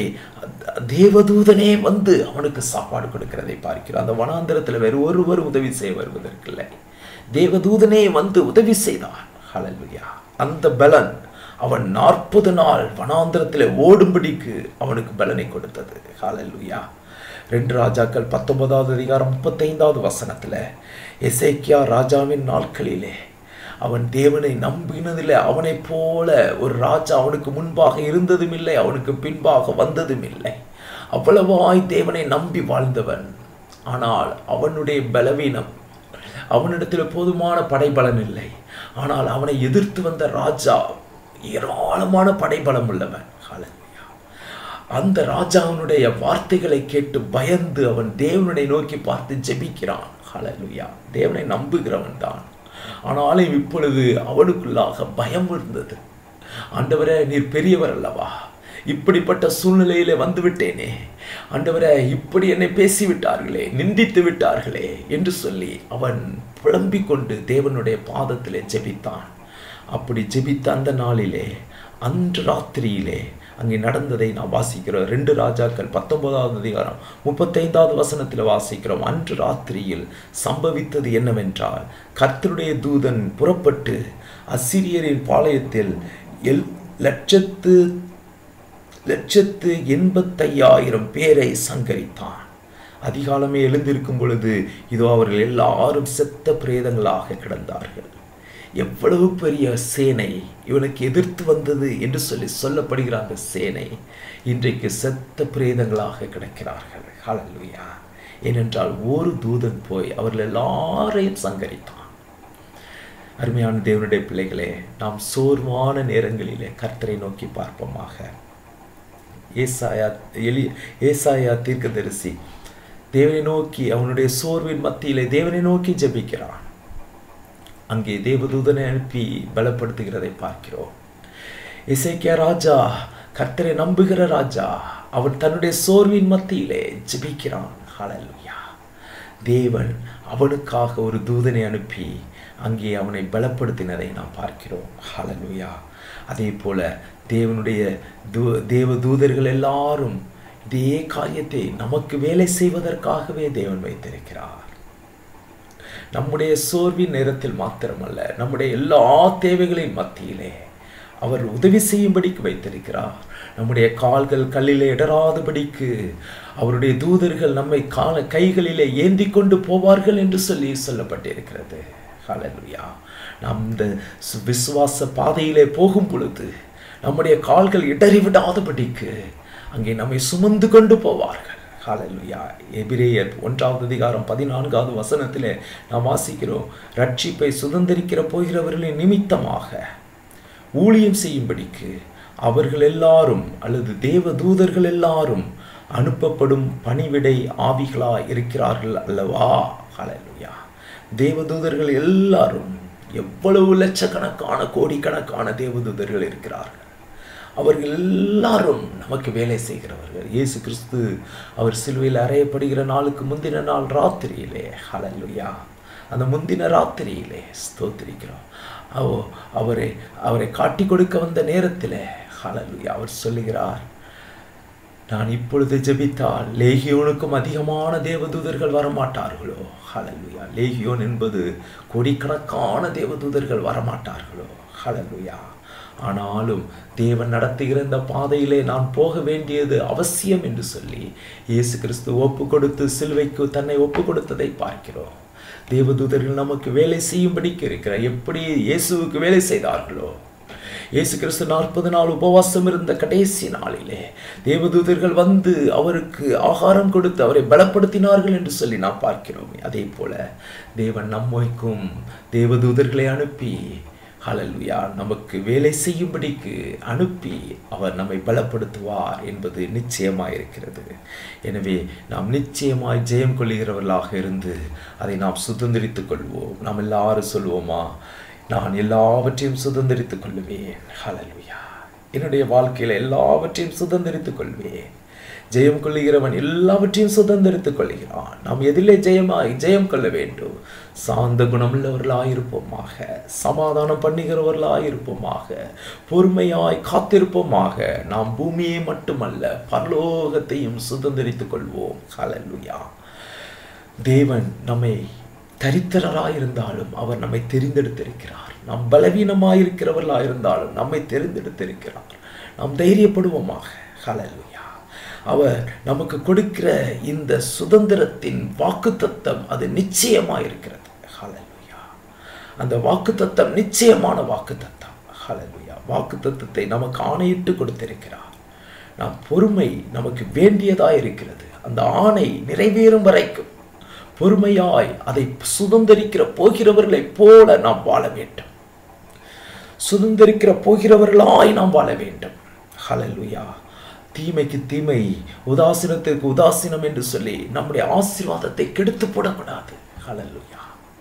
தேவதூதனே வந்து அவனுக்கு சாப்பாடு கொடுக்கிறதை பார்க்கிறோம் அந்த வனாந்தரத்தில் வேறு ஒருவர் உதவி செய்ய வருவதற்கில்லை தேவதூதனே வந்து உதவி செய்தான் ஹalleluya அந்த பலன் அவன் நாற்பது நாள் வனாந்தரத்தில் ஓடும்படிக்கு அவனுக்கு பலனை கொடுத்தது ஹalleluya ரெண்டு ராஜாக்கள் பத்தொன்பதாவது அதிகாரம் முப்பத்தைந்தாவது வசனத்துல எசேக்கியா ராஜாவின் நாட்களிலே அவன் தேவனை நம்பினதில்லை அவனைப் போல ஒரு ராஜா அவனுக்கு முன்பாக இருந்ததும் இல்லை அவனுக்கு பின்பாக வந்ததும் இல்லை அவ்வளவாய் தேவனை நம்பி வாழ்ந்தவன் ஆனால் அவனுடைய பலவீனம் அவனிடத்தில் போதுமான படைபலம் இல்லை ஆனால் அவனை எதிர்த்து வந்த ராஜா ஏராளமான படைபலம் உள்ளவன் ஹalleluya. அந்த ராஜாவினுடைய வார்த்தைகளை கேட்டு பயந்து அவன் தேவனுடைய நோக்கி பார்த்து ஜெபிக்கிறான் ஹalleluya. தேவனை நம்புகிறவன் தான் ஆனாலும் இப்பொழுது அவனுக்குள்ளாக பயம் இருந்தது ஆண்டவரே நீர் பெரியவர் அல்லவா இப்படிப்பட்ட சூழ்நிலையிலே வந்து விட்டேனே ஆண்டவரே இப்படி என்னை பேசிவிட்டார்களே நிந்தித்து விட்டார்களே என்று சொல்லி அவன் புலம்பிக் கொண்டு தேவனுடைய பாதத்திலே ஜெபித்தான் அப்படி ஜெபித்த அந்த நாளிலே அன்று ராத்திரியிலே அங்கே நடந்ததை நாம் வாசிக்கிறோம் ரெண்டு ராஜாக்கள் பத்தொன்பதாவது அதிகாரம் முப்பத்தைந்தாவது வசனத்தில் வாசிக்கிறோம் அன்று ராத்திரியில் சம்பவித்தது என்னவென்றால் கர்த்தருடைய தூதன் புறப்பட்டு அசிரியரின் பாளையத்தில் எல் லட்சத்து லட்சத்து எண்பத்தையாயிரம் பேரை சங்கரித்தான் அதிகாலமே எழுந்திருக்கும் பொழுது இதோ அவர்கள் எல்லாரும் செத்த பிரேதங்களாக கிடந்தார்கள் எவ்வளவு பெரிய சேனை இவனுக்கு எதிர்த்து வந்தது என்று சொல்லி சொல்லப்படுகிற அந்த சேனை இன்றைக்கு செத்த பிரேதங்களாக கிடக்கிறார்கள் ஹalleluya ஏனென்றால் ஒரு தூதன் போய் அவர்கள் எல்லாரையும் சங்கரித்தான் அருமையான தேவனுடைய பிள்ளைகளே நாம் சோர்வான நேரங்களிலே கர்த்தரை நோக்கி பார்ப்போமாக ஏசாயா எலி ஏசாயா தீர்க்கதரிசி தேவனை நோக்கி அவனுடைய சோர்வின் மத்தியிலே தேவனை நோக்கி ஜெபிக்கிறான் அங்கே தேவதூதனை அனுப்பி பலப்படுத்துகிறதை பார்க்கிறோம் இசைக்கிய ராஜா கர்த்தரை நம்புகிற ராஜா அவன் தன்னுடைய சோர்வின் மத்தியிலே ஜெபிக்கிறான் ஹalleluya தேவன் அவனுக்காக ஒரு தூதனை அனுப்பி அங்கே அவனை பலப்படுத்தினதை நாம் பார்க்கிறோம் ஹalleluya அதே போல தேவனுடைய தூ தேவ தூதர்கள் எல்லாரும் இதே காரியத்தை நமக்கு வேலை செய்வதற்காகவே தேவன் வைத்திருக்கிறார் நம்முடைய சோர்வின் நேரத்தில் மாத்திரமல்ல நம்முடைய எல்லா தேவைகளின் மத்தியிலே அவர் உதவி செய்யும்படிக்கு வைத்திருக்கிறார் நம்முடைய கால்கள் கல்லிலே இடராதபடிக்கு அவருடைய தூதர்கள் நம்மை கால கைகளிலே ஏந்தி கொண்டு போவார்கள் என்று சொல்லி சொல்லப்பட்டிருக்கிறது ஹalleluya நாம் இந்த சு- விசுவாச பாதையிலே போகும் பொழுது நம்முடைய கால்கள் இடறி விடாதபடிக்கு அங்கே நம்மை சுமந்து கொண்டு போவார்கள் ஹalleluya எபிரேயர் ஒன்றாவது அதிகாரம் பதினான்காவது வசனத்திலே நாம் வாசிக்கிறோம் ரட்சிப்பை சுதந்திரிக்கிற போகிறவர்களின் நிமித்தமாக ஊழியம் செய்யும்படிக்கு அவர்கள் எல்லாரும் அல்லது தேவ தூதர்கள் எல்லாரும் அனுப்பப்படும் பணிவிடை ஆவிகளா இருக்கிறார்கள் அல்லவா ஹalleluya தேவதூதர்கள் எல்லாரும் எவ்வளவு லட்சக்கணக்கான கோடிக்கணக்கான தேவதூதர்கள் இருக்கிறார்கள் அவர்கள் எல்லாரும் நமக்கு வேலை செய்கிறவர்கள் இயேசு கிறிஸ்து அவர் சிலுவையில் அறையப்படுகிற நாளுக்கு முந்தின நாள் ராத்திரியிலே ஹalleluya அந்த முந்தின ராத்திரியிலே ஸ்தோத்திரிக்கிறோம் அவோ அவரை அவரை காட்டி கொடுக்க வந்த நேரத்தில் ஹalleluya அவர் சொல்லுகிறார் நான் இப்பொழுது ஜெபித்தால் லேகியோனுக்கும் அதிகமான தேவதூதர்கள் வரமாட்டார்களோ ஹalleluya லேகியோன் என்பது கோடிக்கணக்கான தேவதூதர்கள் வரமாட்டார்களோ ஹalleluya ஆனாலும் தேவன் நடத்துகிற இந்த பாதையிலே நான் போக வேண்டியது அவசியம் என்று சொல்லி இயேசு கிறிஸ்து ஒப்பு கொடுத்து சிலுவைக்கு தன்னை ஒப்பு கொடுத்ததை பார்க்கிறோம் தேவதூதர்கள் நமக்கு வேலை செய்யும்படிக்கு இருக்கிற எப்படி இயேசுவுக்கு வேலை செய்தார்களோ இயேசு கிறிஸ்து நாற்பது நாள் உபவாசம் இருந்த கடைசி நாளிலே தேவதூதர்கள் வந்து அவருக்கு ஆகாரம் கொடுத்து அவரை பலப்படுத்தினார்கள் என்று சொல்லி நாம் பார்க்கிறோம் அதே போல தேவன் நம்மைக்கும் தேவதூதர்களை அனுப்பி ஹalleluya நமக்கு வேலை செய்யும்படிக்கு அனுப்பி அவர் நம்மை பலப்படுத்துவார் என்பது நிச்சயமாய் இருக்கிறது எனவே நாம் நிச்சயமாய் ஜெயம் கொள்ளுகிறவர்களாக இருந்து அதை நாம் சுதந்திரித்துக் கொள்வோம் நாம் எல்லாரும் சொல்வோமா நான் எல்லாவற்றையும் சுதந்திரித்துக் கொள்ளுவேன் ஹalleluya என்னுடைய வாழ்க்கையில எல்லாவற்றையும் சுதந்திரித்துக் கொள்வேன் ஜெயம் கொள்ளுகிறவன் எல்லாவற்றையும் சுதந்திரித்துக் கொள்கிறான் நாம் எதிலே ஜெயமாய் ஜெயம் கொள்ள வேண்டும் சாந்த குணமுள்ளவர்களாயிருப்போமாக சமாதானம் பண்ணுகிறவர்களாயிருப்போமாக பொறுமையாய் காத்திருப்போமாக நாம் பூமியை மட்டுமல்ல பரலோகத்தையும் சுதந்திரித்துக் கொள்வோம் ஹalleluya தேவன் நம்மை தரித்திரராயிருந்தாலும் அவர் நம்மை தெரிந்தெடுத்திருக்கிறார் நாம் பலவீனமாயிருக்கிறவர்களாயிருந்தாலும் நம்மை தெரிந்தெடுத்திருக்கிறார் நாம் தைரியப்படுவோமாக ஹalleluya அவர் நமக்கு கொடுக்கிற இந்த சுதந்திரத்தின் வாக்குத்தத்தம் அது நிச்சயமாயிருக்கிறது ஹalleluya அந்த வாக்குத்தத்தம் நிச்சயமான வாக்குத்தத்தம் ஹalleluya வாக்குத்தத்தத்தை நமக்கு ஆணையிட்டு கொடுத்திருக்கிறார் நாம் பொறுமை நமக்கு வேண்டியதாய் இருக்கிறது அந்த ஆணை நிறைவேறும் வரைக்கும் பொறுமையாய் அதை சுதந்திரிக்கிற போகிறவர்களைப் போல நாம் வாழ வேண்டும் சுதந்திரிக்கிற போகிறவர்களாய் நாம் வாழ வேண்டும் ஹalleluya தீமைக்கு தீமை உதாசீனத்திற்கு உதாசீனம் என்று சொல்லி நம்முடைய ஆசீர்வாதத்தை கெடுத்து போடக்கூடாது ஹalleluya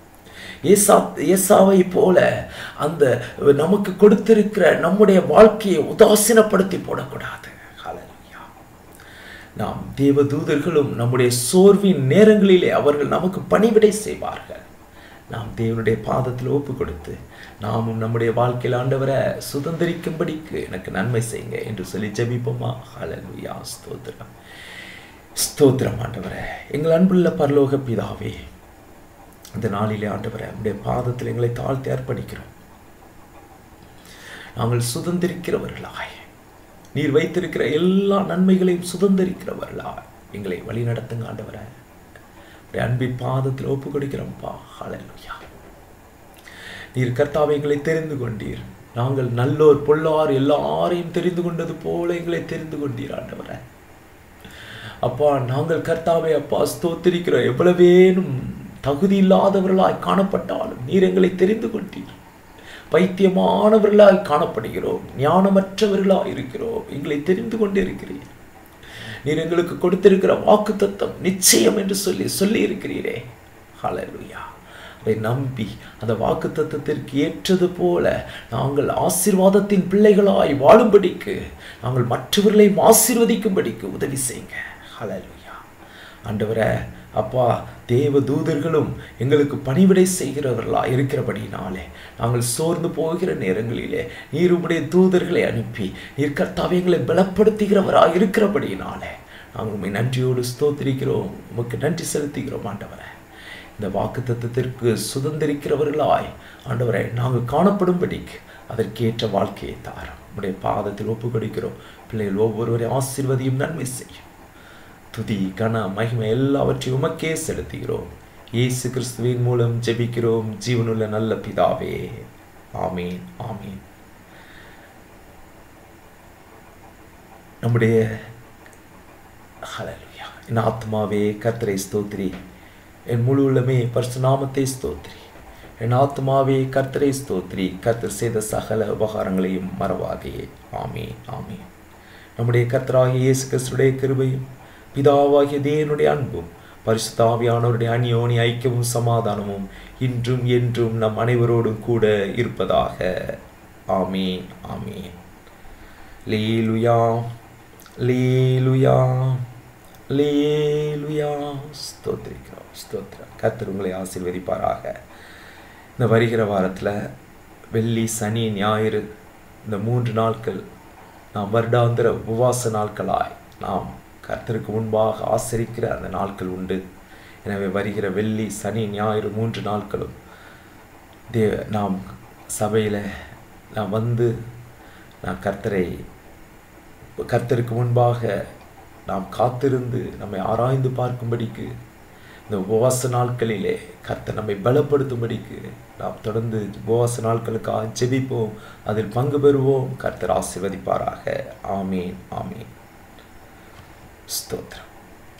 ஏசா ஏசாவை போல அந்த நமக்கு கொடுத்திருக்கிற நம்முடைய வாழ்க்கையை உதாசீனப்படுத்தி போடக்கூடாது ஹalleluya நாம் தேவதூதர்களும் நம்முடைய சோர்வின் நேரங்களிலே அவர்கள் நமக்கு பணிவிடை செய்வார்கள் நாம் தேவனுடைய பாதத்தில் ஒப்பு கொடுத்து நாமும் நம்முடைய வாழ்க்கையில் ஆண்டவரை சுதந்திரிக்கும்படிக்கு எனக்கு நன்மை செய்யுங்க என்று சொல்லி ஜெபிப்போமா ஹalleluya ஸ்தோத்திரம் ஸ்தோத்திரம் ஆண்டவரே எங்கள் அன்புள்ள பரலோக பிதாவே இந்த நாளிலே ஆண்டவரே உடைய பாதத்தில் எங்களை தாழ்த்தி அர்ப்பணிக்கிறோம் நாங்கள் சுதந்திரிக்கிறவர்களாய் நீர் வைத்திருக்கிற எல்லா நன்மைகளையும் சுதந்திரிக்கிறவர்களாய் எங்களை வழி நடத்துங்க ஆண்டவரே உடைய அன்பின் பாதத்தில் ஒப்பு கொடுக்கிறோம்ப்பா ஹalleluya நீர் கர்த்தாவை எங்களை தெரிந்து கொண்டீர் நாங்கள் நல்லோர் பொல்லார் எல்லாரையும் தெரிந்து கொண்டது போல எங்களை தெரிந்து கொண்டீர் ஆண்டவரே அப்பா நாங்கள் கர்த்தாவை அப்பா ஸ்தோத்திரிக்கிறோம் எவ்வளவேனும் தகுதி இல்லாதவர்களாய் காணப்பட்டாலும் நீர் எங்களை தெரிந்து கொண்டீர் பைத்தியமானவர்களாய் காணப்படுகிறோம் ஞானமற்றவர்களாய் இருக்கிறோம் எங்களை தெரிந்து கொண்டிருக்கிறீர் நீர் எங்களுக்கு கொடுத்திருக்கிற வாக்கு தத்தம் நிச்சயம் என்று சொல்லி சொல்லி இருக்கிறீரே ஹalleluya அதை நம்பி அந்த வாக்கு தத்தத்திற்கு ஏற்றது போல நாங்கள் ஆசீர்வாதத்தின் பிள்ளைகளாய் வாழும்படிக்கு நாங்கள் மற்றவர்களையும் ஆசீர்வதிக்கும்படிக்கு உதவி செய்யுங்க ஹalleluya ஆண்டவரே அப்பா தேவ தூதர்களும் எங்களுக்கு பணிவிடை செய்கிறவர்களா இருக்கிறபடினாலே நாங்கள் சோர்ந்து போகிற நேரங்களிலே நீர் உம்முடைய தூதர்களை அனுப்பி நீர் கர்த்தாவை எங்களை பலப்படுத்துகிறவரா இருக்கிறபடினாலே நாங்கள் உண்மை நன்றியோடு ஸ்தோத்திரிக்கிறோம் உமக்கு நன்றி செலுத்துகிறோம் ஆண்டவரே இந்த வாக்கு தத்துவத்திற்கு சுதந்திரிக்கிறவர்களாய் ஆண்டவரை நாங்கள் காணப்படும்படிக்கு அதற்கேற்ற வாழ்க்கையை தாரோம் உடைய பாதத்தில் ஒப்பு கொடுக்கிறோம் பிள்ளைகள் ஒவ்வொருவரையும் ஆசீர்வதியும் நன்மை செய்யும் துதி கன மகிமை எல்லாவற்றையும் உமக்கே செலுத்துகிறோம் இயேசு கிறிஸ்துவின் மூலம் ஜெபிக்கிறோம் ஜீவனுள்ள நல்ல பிதாவே ஆமீன் ஆமீன் நம்முடைய ஹalleluya என் ஆத்மாவே கர்த்தரை ஸ்தோத்திரி என் முழு உள்ளமே பரிசுநாமத்தை ஸ்தோத்திரி என் ஆத்மாவே கர்த்தரை ஸ்தோத்திரி கர்த்தர் செய்த சகல உபகாரங்களையும் மறவாதே ஆமீன் ஆமீன் நம்முடைய கர்த்தராகிய இயேசு கிறிஸ்துடைய கிருபையும் பிதாவாகிய தேவனுடைய அன்பும் பரிசுத்தாவியானவருடைய அந்யோனி ஐக்கியமும் சமாதானமும் இன்றும் என்றும் நம் அனைவரோடும் கூட இருப்பதாக ஆமீன் ஆமீன் லேலுயா லேலுயா லேலுயா ஸ்தோத்திரிக்கிறோம் ஸ்தோத்திரம் கர்த்தர் உங்களை ஆசீர்வதிப்பாராக இந்த வருகிற வாரத்தில் வெள்ளி சனி ஞாயிறு இந்த மூன்று நாட்கள் நாம் வருடாந்திர உபவாச நாட்களாய் நாம் கர்த்தருக்கு முன்பாக ஆசரிக்கிற அந்த நாட்கள் உண்டு எனவே வருகிற வெள்ளி சனி ஞாயிறு மூன்று நாட்களும் தே நாம் சபையில் நாம் வந்து நாம் கர்த்தரை கர்த்தருக்கு முன்பாக நாம் காத்திருந்து நம்மை ஆராய்ந்து பார்க்கும்படிக்கு இந்த உபவாச நாட்களிலே கர்த்தர் நம்மை பலப்படுத்தும்படிக்கு நாம் தொடர்ந்து உபவாச நாட்களுக்காக ஜெபிப்போம் அதில் பங்கு பெறுவோம் கர்த்தர் ஆசீர்வதிப்பாராக ஆமீன் ஆமீன் ஸ்தோத்திரம்